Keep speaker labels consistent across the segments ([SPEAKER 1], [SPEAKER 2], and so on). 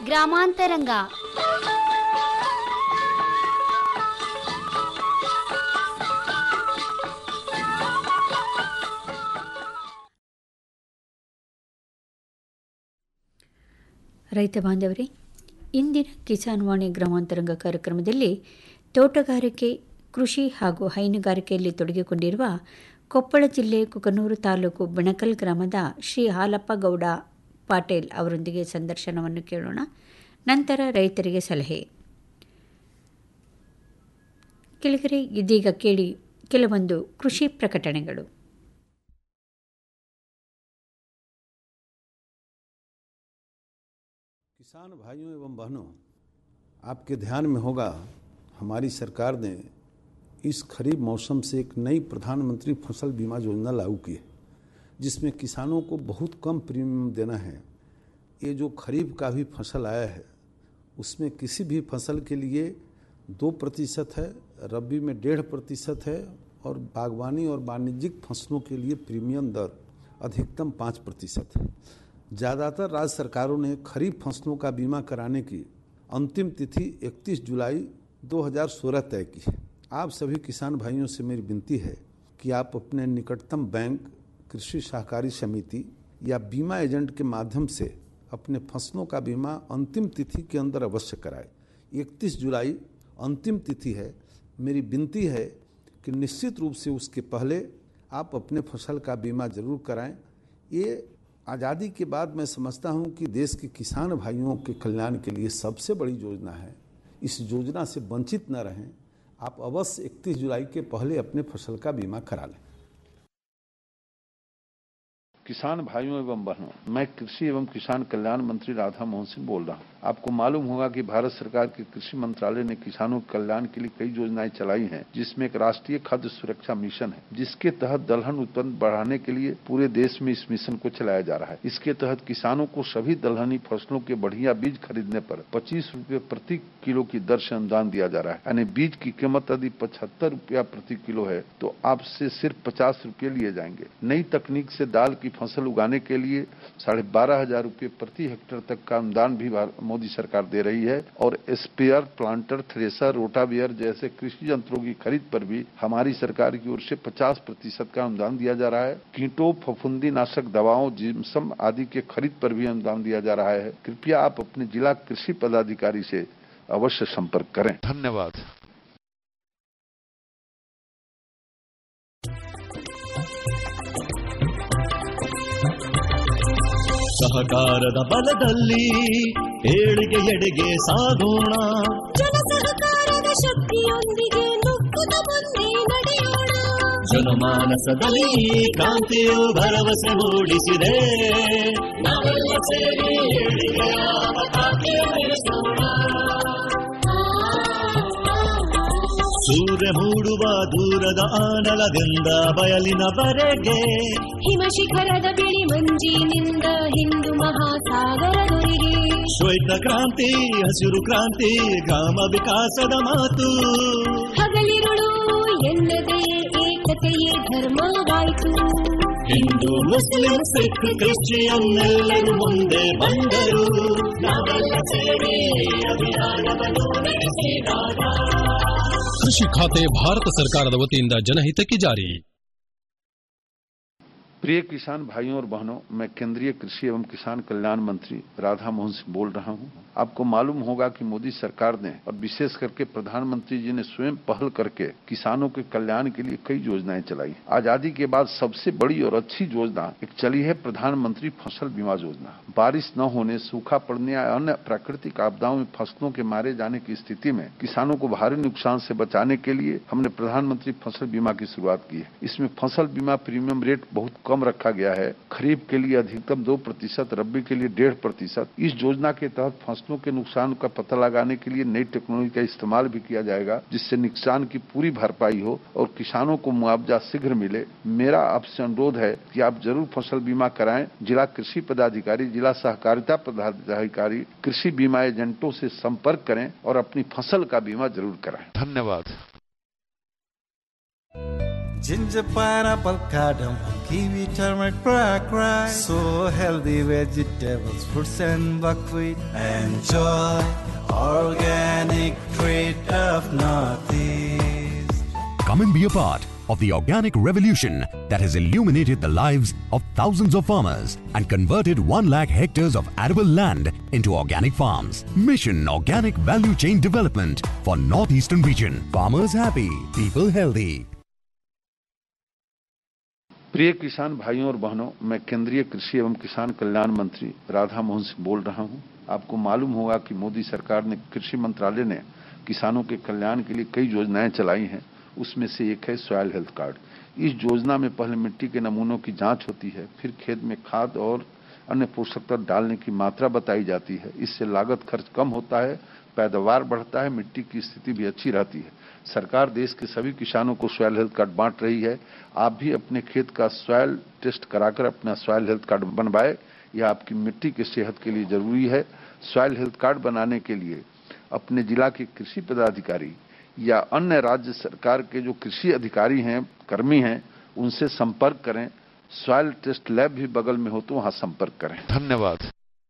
[SPEAKER 1] ಗ್ರಾಮಾಂತರಂಗ
[SPEAKER 2] ರೈತ ಬಾಂಧವರೇ ಇಂದಿನ ಕಿಸಾನ್ ವಾಣಿ ಗ್ರಾಮಾಂತರಂಗ ಕಾರ್ಯಕ್ರಮದಲ್ಲಿ ತೋಟಗಾರಿಕೆ ಕೃಷಿ ಹಾಗೂ ಹೈನುಗಾರಿಕೆಯಲ್ಲಿ ತೊಡಗಿಕೊಂಡಿರುವ ಕೊಪ್ಪಳ ಜಿಲ್ಲೆ ಕುಕನೂರು ತಾಲೂಕು ಬೆಣಕಲ್ ಗ್ರಾಮದ ಶ್ರೀ ಹಾಲಪ್ಪ ಗೌಡ ಪಾಟೇಲ್ ಅವರೊಂದಿಗೆ ಸಂದರ್ಶನವನ್ನು ಕೇಳೋಣ ನಂತರ ರೈತರಿಗೆ ಸಲಹೆ ಕೆಳಗರೆ ಇದೀಗ ಕೇಳಿ ಕೆಲವೊಂದು ಕೃಷಿ ಪ್ರಕಟಣೆಗಳು
[SPEAKER 3] किसान भाइयों एवं बहनों आपके ध्यान में होगा हमारी सरकार ने इस खरीफ मौसम से एक नई प्रधानमंत्री फसल बीमा योजना लागू की है जिसमें किसानों को बहुत कम प्रीमियम देना है ये जो खरीफ का भी फसल आया है उसमें किसी भी फसल के लिए दो प्रतिशत है रबी में डेढ़ प्रतिशत है और बागवानी और वाणिज्यिक फसलों के लिए प्रीमियम दर अधिकतम पाँच प्रतिशत है ज़्यादातर राज्य सरकारों ने खरीफ फसलों का बीमा कराने की अंतिम तिथि 31 जुलाई 2016 तय की है आप सभी किसान भाइयों से मेरी विनती है कि आप अपने निकटतम बैंक कृषि सहकारी समिति या बीमा एजेंट के माध्यम से अपने फसलों का बीमा अंतिम तिथि के अंदर अवश्य कराएं 31 जुलाई अंतिम तिथि है मेरी विनती है कि निश्चित रूप से उसके पहले आप अपने फसल का बीमा जरूर कराएं ये आज़ादी के बाद मैं समझता हूं कि देश के किसान भाइयों के कल्याण के लिए सबसे बड़ी योजना है इस योजना से वंचित न रहें आप अवश्य 31 जुलाई के पहले अपने फसल का बीमा करा लें
[SPEAKER 4] किसान भाइयों एवं बहनों मैं कृषि एवं किसान कल्याण मंत्री राधा मोहन सिंह बोल रहा हूं आपको मालूम होगा कि भारत सरकार के कृषि मंत्रालय ने किसानों के कल्याण के लिए कई योजनाएं चलाई हैं जिसमें एक राष्ट्रीय खाद्य सुरक्षा मिशन है जिसके तहत दलहन उत्पन्न बढ़ाने के लिए पूरे देश में इस मिशन को चलाया जा रहा है इसके तहत किसानों को सभी दलहनी फसलों के बढ़िया बीज खरीदने पर पच्चीस रूपए प्रति किलो की दर से अनुदान दिया जा रहा है यानी बीज की कीमत यदि पचहत्तर रूपया प्रति किलो है तो आपसे सिर्फ पचास रूपये लिए जाएंगे नई तकनीक से दाल की फसल उगाने के लिए साढ़े बारह हजार रूपये प्रति हेक्टेयर तक का अनुदान भी मोदी सरकार दे रही है और स्पेयर प्लांटर थ्रेसर रोटावियर जैसे कृषि यंत्रों की खरीद पर भी हमारी सरकार की ओर से 50 प्रतिशत का अनुदान दिया जा रहा है कीटों फफूंदी नाशक दवाओं जिम्सम आदि के खरीद पर भी अनुदान दिया जा रहा है कृपया आप अपने जिला कृषि पदाधिकारी से अवश्य संपर्क करें धन्यवाद
[SPEAKER 5] ಸಹಕಾರದ ಬಲದಲ್ಲಿ ಏಳಿಗೆ ಎಡೆಗೆ ಸಾಗೋಣ
[SPEAKER 6] ಜನ ಸಹಕಾರದ ಶಕ್ತಿಯೊಂದಿಗೆ ನುಗ್ಗುತ್ತ ಮುಂದೆ ನಡೆಯೋಣ
[SPEAKER 5] ಜನಮಾನಸದಲ್ಲಿ ಕ್ರಾಂತಿಯು ಭರವಸೆ ಮೂಡಿಸಿದೆ ನಾವೆಲ್ಲ ಸೇರಿ ಏಳಿಗೆಯ ಪತಾಕೆ ಬೆಳೆಸೋಣ ಸೂರ್ಯ ಮೂಡುವ ದೂರದ ಆನಲದಿಂದ ಬಯಲಿನವರೆಗೆ
[SPEAKER 6] ಹಿಮ ಶಿಖರದ ಬಿಳಿ ಮಂಜಿನಿಂದ ಹಿಂದೂ ಮಹಾಸಾಗರದೊರೆಗೆ
[SPEAKER 5] ಶ್ವೇತ ಕ್ರಾಂತಿ ಹಸಿರು ಕ್ರಾಂತಿ ಗ್ರಾಮ ವಿಕಾಸದ ಮಾತು
[SPEAKER 6] ಹಗಲಿರುಳು ಎನ್ನದೇ ಏಕತೆಯೇ ಧರ್ಮವಾಯಿತು
[SPEAKER 5] ಹಿಂದೂ ಮುಸ್ಲಿಂ ಸಿಖ್ ಕ್ರಿಶ್ಚಿಯನ್ ಎಲ್ಲರೂ ಮುಂದೆ ಬಂದರು ನಾವೆಲ್ಲ ಸೇರಿ ಅಭಿಯಾನವನ್ನು ನಡೆಸಿದಾಗ
[SPEAKER 7] ಕೃಷಿ ಖಾತೆ ಭಾರತ ಸರ್ಕಾರದ ವತಿಯಿಂದ ಜನಹಿತಕ್ಕೆ ಜಾರಿ
[SPEAKER 4] प्रिय किसान भाइयों और बहनों मैं केंद्रीय कृषि एवं किसान कल्याण मंत्री राधा मोहन सिंह बोल रहा हूं आपको मालूम होगा कि मोदी सरकार ने और विशेष करके प्रधानमंत्री जी ने स्वयं पहल करके किसानों के कल्याण के लिए कई योजनाएं चलाई आजादी के बाद सबसे बड़ी और अच्छी योजना एक चली है प्रधानमंत्री फसल बीमा योजना बारिश न होने सूखा पड़ने या अन्य प्राकृतिक आपदाओं में फसलों के मारे जाने की स्थिति में किसानों को भारी नुकसान से बचाने के लिए हमने प्रधानमंत्री फसल बीमा की शुरुआत की है इसमें फसल बीमा प्रीमियम रेट बहुत कम रखा गया है खरीफ के लिए अधिकतम दो प्रतिशत रबी के लिए डेढ़ प्रतिशत इस योजना के तहत फसलों के नुकसान का पता लगाने के लिए नई टेक्नोलॉजी का इस्तेमाल भी किया जाएगा जिससे नुकसान की पूरी भरपाई हो और किसानों को मुआवजा शीघ्र मिले मेरा आपसे अनुरोध है कि आप जरूर फसल बीमा कराएं जिला कृषि पदाधिकारी जिला सहकारिता पदाधिकारी कृषि बीमा एजेंटों से संपर्क करें और अपनी फसल का बीमा जरूर कराएं धन्यवाद
[SPEAKER 1] Ginger, pineapple, cardamom, kiwi, turmeric, black rice. So healthy vegetables, fruits and buckwheat. Enjoy organic treat of Northeast.
[SPEAKER 8] Come and be a part of the organic revolution that has illuminated the lives of thousands of farmers and converted 1 lakh hectares of arable land into organic farms. Mission Organic Value Chain Development for Northeastern Region. Farmers happy, people healthy.
[SPEAKER 4] प्रिय किसान भाइयों और बहनों मैं केंद्रीय कृषि एवं किसान कल्याण मंत्री राधा मोहन सिंह बोल रहा हूं आपको मालूम होगा कि मोदी सरकार ने कृषि मंत्रालय ने किसानों के कल्याण के लिए कई योजनाएं चलाई हैं उसमें से एक है सॉयल हेल्थ कार्ड इस योजना में पहले मिट्टी के नमूनों की जांच होती है फिर खेत में खाद और अन्य पोषक तत्व डालने की मात्रा बताई जाती है इससे लागत खर्च कम होता है पैदावार बढ़ता है मिट्टी की स्थिति भी अच्छी रहती है सरकार देश के सभी किसानों को सॉयल हेल्थ कार्ड बांट रही है आप भी अपने खेत का सॉयल टेस्ट कराकर अपना सॉयल हेल्थ कार्ड बनवाए यह आपकी मिट्टी की सेहत के लिए जरूरी है सॉयल हेल्थ कार्ड बनाने के लिए अपने जिला के कृषि पदाधिकारी या अन्य राज्य सरकार के जो कृषि अधिकारी हैं कर्मी हैं उनसे संपर्क करें सॉयल टेस्ट लैब भी बगल में हो तो वहां संपर्क करें धन्यवाद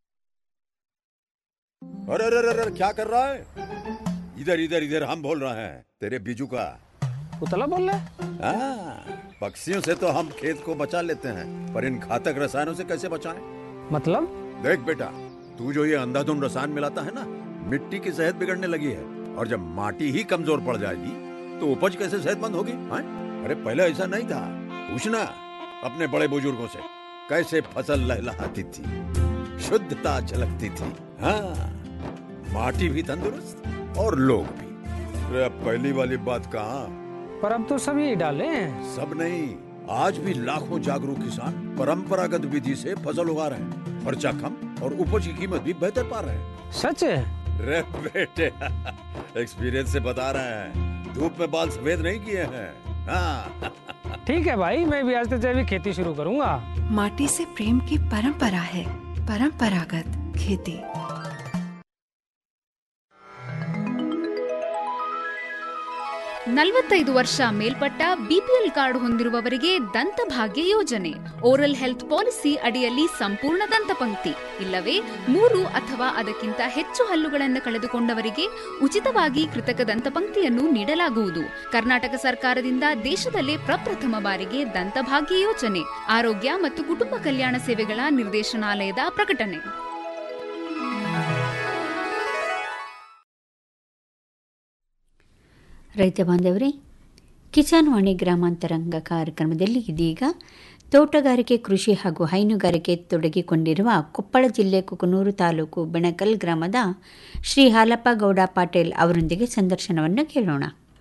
[SPEAKER 9] अरे अरे अरे अरे, क्या कर रहा है इधर इधर इधर हम बोल रहे हैं तेरे बीजू का
[SPEAKER 10] उतला बोल रहा है
[SPEAKER 9] हाँ, पक्षियों से तो हम खेत को बचा लेते हैं पर इन घातक रसायनों से कैसे बचाएं?
[SPEAKER 10] मतलब
[SPEAKER 9] देख बेटा तू जो ये अंधाधुंध रसायन मिलाता है ना मिट्टी की सेहत बिगड़ने लगी है और जब माटी ही कमजोर पड़ जाएगी तो उपज कैसे सेहतमंद होगी हाँ? अरे पहले ऐसा नहीं था पूछना अपने बड़े बुजुर्गों से कैसे फसल लहलहाती थी शुद्धता झलकती थी हाँ माटी भी तंदुरुस्त और लोग भी अरे अब पहली वाली बात कहाँ
[SPEAKER 10] पर अब तो सभी डाले हैं
[SPEAKER 9] सब नहीं आज भी लाखों जागरूक किसान परंपरागत विधि से फसल उगा रहे हैं खर्चा कम और उपज की कीमत भी बेहतर पा रहे हैं
[SPEAKER 10] सच है
[SPEAKER 9] रे बेटे एक्सपीरियंस से बता रहे हैं धूप में बाल सफेद नहीं किए हैं हाँ
[SPEAKER 10] ठीक है भाई मैं भी आज से जैविक खेती शुरू करूंगा
[SPEAKER 11] माटी से प्रेम की परंपरा है परंपरागत खेती
[SPEAKER 12] ನಲವತ್ತೈದು ವರ್ಷ ಮೇಲ್ಪಟ್ಟ ಬಿಪಿಎಲ್ ಕಾರ್ಡ್ ಹೊಂದಿರುವವರಿಗೆ ದಂತಭಾಗ್ಯ ಯೋಜನೆ ಓರಲ್ ಹೆಲ್ತ್ ಪಾಲಿಸಿ ಅಡಿಯಲ್ಲಿ ಸಂಪೂರ್ಣ ದಂತಪಂಕ್ತಿ ಇಲ್ಲವೇ ಮೂರು ಅಥವಾ ಅದಕ್ಕಿಂತ ಹೆಚ್ಚು ಹಲ್ಲುಗಳನ್ನು ಕಳೆದುಕೊಂಡವರಿಗೆ ಉಚಿತವಾಗಿ ಕೃತಕ ದಂತಪಂಕ್ತಿಯನ್ನು ನೀಡಲಾಗುವುದು ಕರ್ನಾಟಕ ಸರ್ಕಾರದಿಂದ ದೇಶದಲ್ಲೇ ಪ್ರಪ್ರಥಮ ಬಾರಿಗೆ ದಂತಭಾಗ್ಯ ಯೋಜನೆ ಆರೋಗ್ಯ ಮತ್ತು ಕುಟುಂಬ ಕಲ್ಯಾಣ ಸೇವೆಗಳ ನಿರ್ದೇಶನಾಲಯದ ಪ್ರಕಟಣೆ
[SPEAKER 2] ರೈತ ಬಾಂಧವರೇ ಕಿಸಾನ್ ವಾಣಿ ಗ್ರಾಮಾಂತರಂಗ ಕಾರ್ಯಕ್ರಮದಲ್ಲಿ ಇದೀಗ ತೋಟಗಾರಿಕೆ ಕೃಷಿ ಹಾಗೂ ಹೈನುಗಾರಿಕೆ ತೊಡಗಿಕೊಂಡಿರುವ ಕೊಪ್ಪಳ ಜಿಲ್ಲೆ ಕುಕನೂರು ತಾಲೂಕು ಬೆಣಕಲ್ ಗ್ರಾಮದ ಶ್ರೀ ಹಾಲಪ್ಪ ಗೌಡ ಪಾಟೀಲ್ ಅವರೊಂದಿಗೆ ಸಂದರ್ಶನವನ್ನು ಕೇಳೋಣ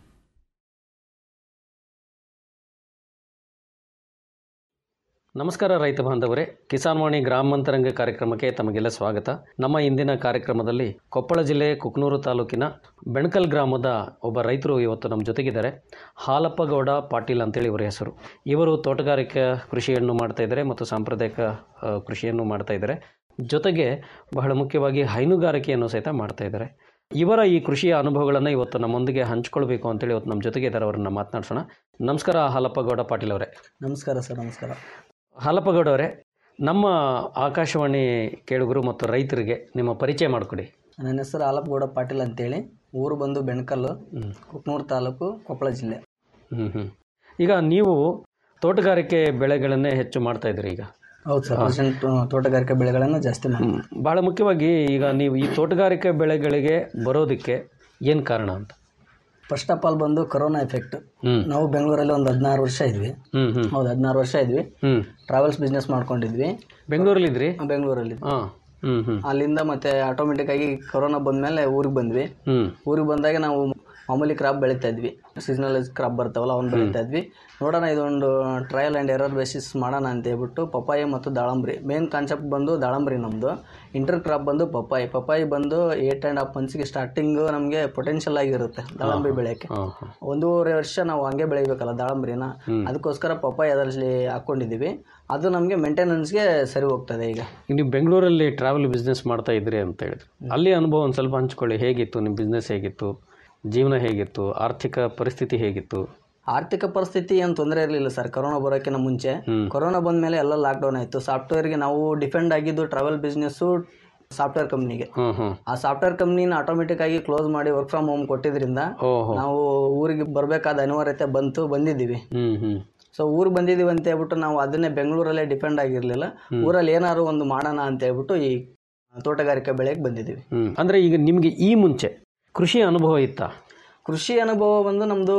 [SPEAKER 13] ನಮಸ್ಕಾರ ರೈತ ಬಾಂಧವರೇ ಕಿಸಾನ್ ವಾಣಿ ಗ್ರಾಮಾಂತರಂಗ ಕಾರ್ಯಕ್ರಮಕ್ಕೆ ತಮಗೆಲ್ಲ ಸ್ವಾಗತ ನಮ್ಮ ಇಂದಿನ ಕಾರ್ಯಕ್ರಮದಲ್ಲಿ ಕೊಪ್ಪಳ ಜಿಲ್ಲೆ ಕುಕ್ನೂರು ತಾಲೂಕಿನ ಬೆಣಕಲ್ ಗ್ರಾಮದ ಒಬ್ಬ ರೈತರು ಇವತ್ತು ನಮ್ಮ ಜೊತೆಗಿದ್ದಾರೆ ಹಾಲಪ್ಪಗೌಡ ಪಾಟೀಲ್ ಅಂತೇಳಿ ಇವರ ಹೆಸರು ಇವರು ತೋಟಗಾರಿಕಾ ಕೃಷಿಯನ್ನು ಮಾಡ್ತಾ ಇದ್ದಾರೆ ಮತ್ತು ಸಾಂಪ್ರದಾಯಿಕ ಆ, ಕೃಷಿಯನ್ನು ಮಾಡ್ತಾ ಇದ್ದಾರೆ ಜೊತೆಗೆ ಬಹಳ ಮುಖ್ಯವಾಗಿ ಹೈನುಗಾರಿಕೆಯನ್ನು ಸಹಿತ ಮಾಡ್ತಾ ಇದ್ದಾರೆ ಇವರ ಈ ಕೃಷಿಯ ಅನುಭವಗಳನ್ನು ಇವತ್ತು ನಮ್ಮೊಂದಿಗೆ ಹಂಚ್ಕೊಳ್ಬೇಕು ಅಂತೇಳಿ ಇವತ್ತು ನಮ್ಮ ಜೊತೆಗೆ ಇದ್ದಾರೆ ಅವರನ್ನು ಮಾತನಾಡ್ಸೋಣ ನಮಸ್ಕಾರ ಹಾಲಪ್ಪಗೌಡ ಪಾಟೀಲ್ ಅವರೇ
[SPEAKER 14] ನಮಸ್ಕಾರ ಸರ್ ನಮಸ್ಕಾರ
[SPEAKER 13] ಹಾಲಪ್ಪಗೌಡ ಅವರೇ ನಮ್ಮ ಆಕಾಶವಾಣಿ ಕೇಳುಗರು ಮತ್ತು ರೈತರಿಗೆ ನಿಮ್ಮ ಪರಿಚಯ ಮಾಡಿಕೊಡಿ
[SPEAKER 14] ನನ್ನ ಹೆಸರು ಆಲಪ್ಪಗೌಡ ಪಾಟೀಲ್ ಅಂತೇಳಿ ಊರು ಬಂದು ಬೆಣಕಲ್ಲು ಕುಕ್ನೂರು ತಾಲೂಕು ಕೊಪ್ಪಳ ಜಿಲ್ಲೆ
[SPEAKER 13] ಹ್ಞೂ ಹ್ಞೂ ಈಗ ನೀವು ತೋಟಗಾರಿಕೆ ಬೆಳೆಗಳನ್ನೇ ಹೆಚ್ಚು ಮಾಡ್ತಾ ಇದ್ದೀರಿ ಈಗ
[SPEAKER 14] ಹೌದು ಸರ್ ಪ್ರೆಸೆಂಟ್ ತೋಟಗಾರಿಕೆ ಬೆಳೆಗಳನ್ನು ಜಾಸ್ತಿ ಮಾಡಿ
[SPEAKER 13] ಭಾಳ ಮುಖ್ಯವಾಗಿ ಈಗ ನೀವು ಈ ತೋಟಗಾರಿಕೆ ಬೆಳೆಗಳಿಗೆ ಬರೋದಕ್ಕೆ ಏನು ಕಾರಣ ಅಂತ
[SPEAKER 14] ಫಸ್ಟ್ ಆಫ್ ಆಲ್ ಬಂದು ಕೊರೋನಾ ಎಫೆಕ್ಟ್
[SPEAKER 13] ಹ್ಮ್.
[SPEAKER 14] ನಾವು ಬೆಂಗಳೂರಲ್ಲಿ ಒಂದು ಹದಿನಾರು ವರ್ಷ ಇದ್ವಿ
[SPEAKER 13] ಹ್ಮ್ ಹ್ಮ್
[SPEAKER 14] ಹೌದು ಹದಿನಾರು ವರ್ಷ ಇದ್ವಿ
[SPEAKER 13] ಹ್ಮ್
[SPEAKER 14] ಟ್ರಾವೆಲ್ಸ್ ಬಿಸ್ನೆಸ್ ಮಾಡ್ಕೊಂಡಿದ್ವಿ
[SPEAKER 13] ಬೆಂಗಳೂರಲ್ಲಿ ಇದ್ರಿ
[SPEAKER 14] ಬೆಂಗಳೂರಲ್ಲಿ
[SPEAKER 13] ಹಾಂ ಹ್ಮ್ ಹ್ಮ್
[SPEAKER 14] ಅಲ್ಲಿಂದ ಮತ್ತೆ ಆಟೋಮೆಟಿಕ್ ಆಗಿ ಕೊರೋನಾ ಬಂದ್ಮೇಲೆ ಊರಿಗೆ ಬಂದ್ವಿ
[SPEAKER 13] ಹ್ಮ್
[SPEAKER 14] ಊರಿಗೆ ಬಂದಾಗ ನಾವು ಮಾಮೂಲಿ ಕ್ರಾಪ್ ಬೆಳೀತಾ ಇದ್ವಿ ಸೀಸನಲ್ ಕ್ರಾಪ್ ಬರ್ತಾವಲ್ಲ ಅವ್ನು ಬೆಳೀತಾ ಇದ್ವಿ ನೋಡೋಣ ಇದೊಂದು ಟ್ರಯಲ್ ಆ್ಯಂಡ್ ಎರರ್ ಬೇಸಿಸ್ ಮಾಡೋಣ ಅಂತ ಹೇಳ್ಬಿಟ್ಟು ಪಪ್ಪಾಯಿ ಮತ್ತು ದಾಳಂಬ್ರಿ ಮೇನ್ ಕಾನ್ಸೆಪ್ಟ್ ಬಂದು ದಾಳಂಬ್ರಿ ನಮ್ಮದು ಇಂಟರ್ ಕ್ರಾಪ್ ಬಂದು ಪಪ್ಪಾಯಿ ಪಪ್ಪಾಯಿ ಬಂದು ಏಟ್ ಆ್ಯಂಡ್ ಹಾಫ್ ಮಂತ್ಸ್ಗೆ ಸ್ಟಾರ್ಟಿಂಗು ನಮಗೆ ಪೊಟೆನ್ಷಿಯಲ್ ಆಗಿರುತ್ತೆ ದಾಳಂಬ್ರಿ ಬೆಳೆಯೋಕ್ಕೆ
[SPEAKER 13] ಹಾಂ ಹಾಂ
[SPEAKER 14] ಒಂದೂವರೆ ವರ್ಷ ನಾವು ಹಂಗೆ ಬೆಳಿಬೇಕಲ್ಲ ದಾಳಂಬ್ರಿನ ಅದಕ್ಕೋಸ್ಕರ ಪಪ್ಪಾಯಿ ಅದರಲ್ಲಿ ಹಾಕ್ಕೊಂಡಿದ್ದೀವಿ ಅದು ನಮಗೆ ಮೇಂಟೆನೆನ್ಸ್ಗೆ ಸರಿ ಹೋಗ್ತದೆ ಈಗ
[SPEAKER 13] ಈಗ ನೀವು ಬೆಂಗಳೂರಲ್ಲಿ ಟ್ರಾವೆಲ್ ಬಿಸ್ನೆಸ್ ಮಾಡ್ತಾ ಇದ್ರಿ ಅಂತ ಹೇಳಿದ್ರಿ ಅಲ್ಲಿ ಅನುಭವ ಒಂದು ಸ್ವಲ್ಪ ಹಂಚ್ಕೊಳ್ಳಿ ಹೇಗಿತ್ತು ನಿಮ್ಮ ಬಿಸ್ನೆಸ್ ಹೇಗಿತ್ತು ಜೀವನ ಹೇಗಿತ್ತು ಆರ್ಥಿಕ ಪರಿಸ್ಥಿತಿ ಹೇಗಿತ್ತು
[SPEAKER 14] ಆರ್ಥಿಕ ಪರಿಸ್ಥಿತಿ ಏನು ತೊಂದರೆ ಇರಲಿಲ್ಲ ಸರ್ ಕೊರೋನಾ ಬರೋಕ್ಕಿಂತ ಮುಂಚೆ ಕೊರೋನಾ ಬಂದ ಮೇಲೆ ಎಲ್ಲ ಲಾಕ್ಡೌನ್ ಆಯಿತು ಸಾಫ್ಟ್ವೇರ್ಗೆ ನಾವು ಡಿಪೆಂಡ್ ಆಗಿದ್ದು ಟ್ರಾವೆಲ್ ಬಿಸ್ನೆಸ್ಸು ಸಾಫ್ಟ್ವೇರ್ ಕಂಪ್ನಿಗೆ
[SPEAKER 13] ಹ್ಮ್ ಹ್ಮ್
[SPEAKER 14] ಆ ಸಾಫ್ಟ್ವೇರ್ ಕಂಪ್ನಿನ ಆಟೋಮೆಟಿಕ್ ಆಗಿ ಕ್ಲೋಸ್ ಮಾಡಿ ವರ್ಕ್ ಫ್ರಮ್ ಹೋಮ್ ಕೊಟ್ಟಿದ್ರಿಂದ
[SPEAKER 13] ಓಹೋ
[SPEAKER 14] ನಾವು ಊರಿಗೆ ಬರಬೇಕಾದ ಅನಿವಾರ್ಯತೆ ಬಂತು ಬಂದಿದ್ದೀವಿ
[SPEAKER 13] ಹ್ಮ್ ಹ್ಮ್
[SPEAKER 14] ಸೊ ಊರಿಗೆ ಬಂದಿದ್ದೀವಿ ಅಂತ ಹೇಳ್ಬಿಟ್ಟು ನಾವು ಅದನ್ನೇ ಬೆಂಗಳೂರಲ್ಲೇ ಡಿಪೆಂಡ್ ಆಗಿರಲಿಲ್ಲ ಊರಲ್ಲಿ ಏನಾದ್ರು ಒಂದು ಮಾಡೋಣ ಅಂತ ಹೇಳ್ಬಿಟ್ಟು ಈ ತೋಟಗಾರಿಕೆ ಬೆಳೆಗೆ ಬಂದಿದ್ದೀವಿ
[SPEAKER 13] ಹ್ಮ್ ಅಂದ್ರೆ ಈಗ ನಿಮ್ಗೆ ಈ ಮುಂಚೆ ಕೃಷಿ ಅನುಭವ ಇತ್ತಾ
[SPEAKER 14] ಕೃಷಿ ಅನುಭವ ಬಂದು ನಮ್ಮದು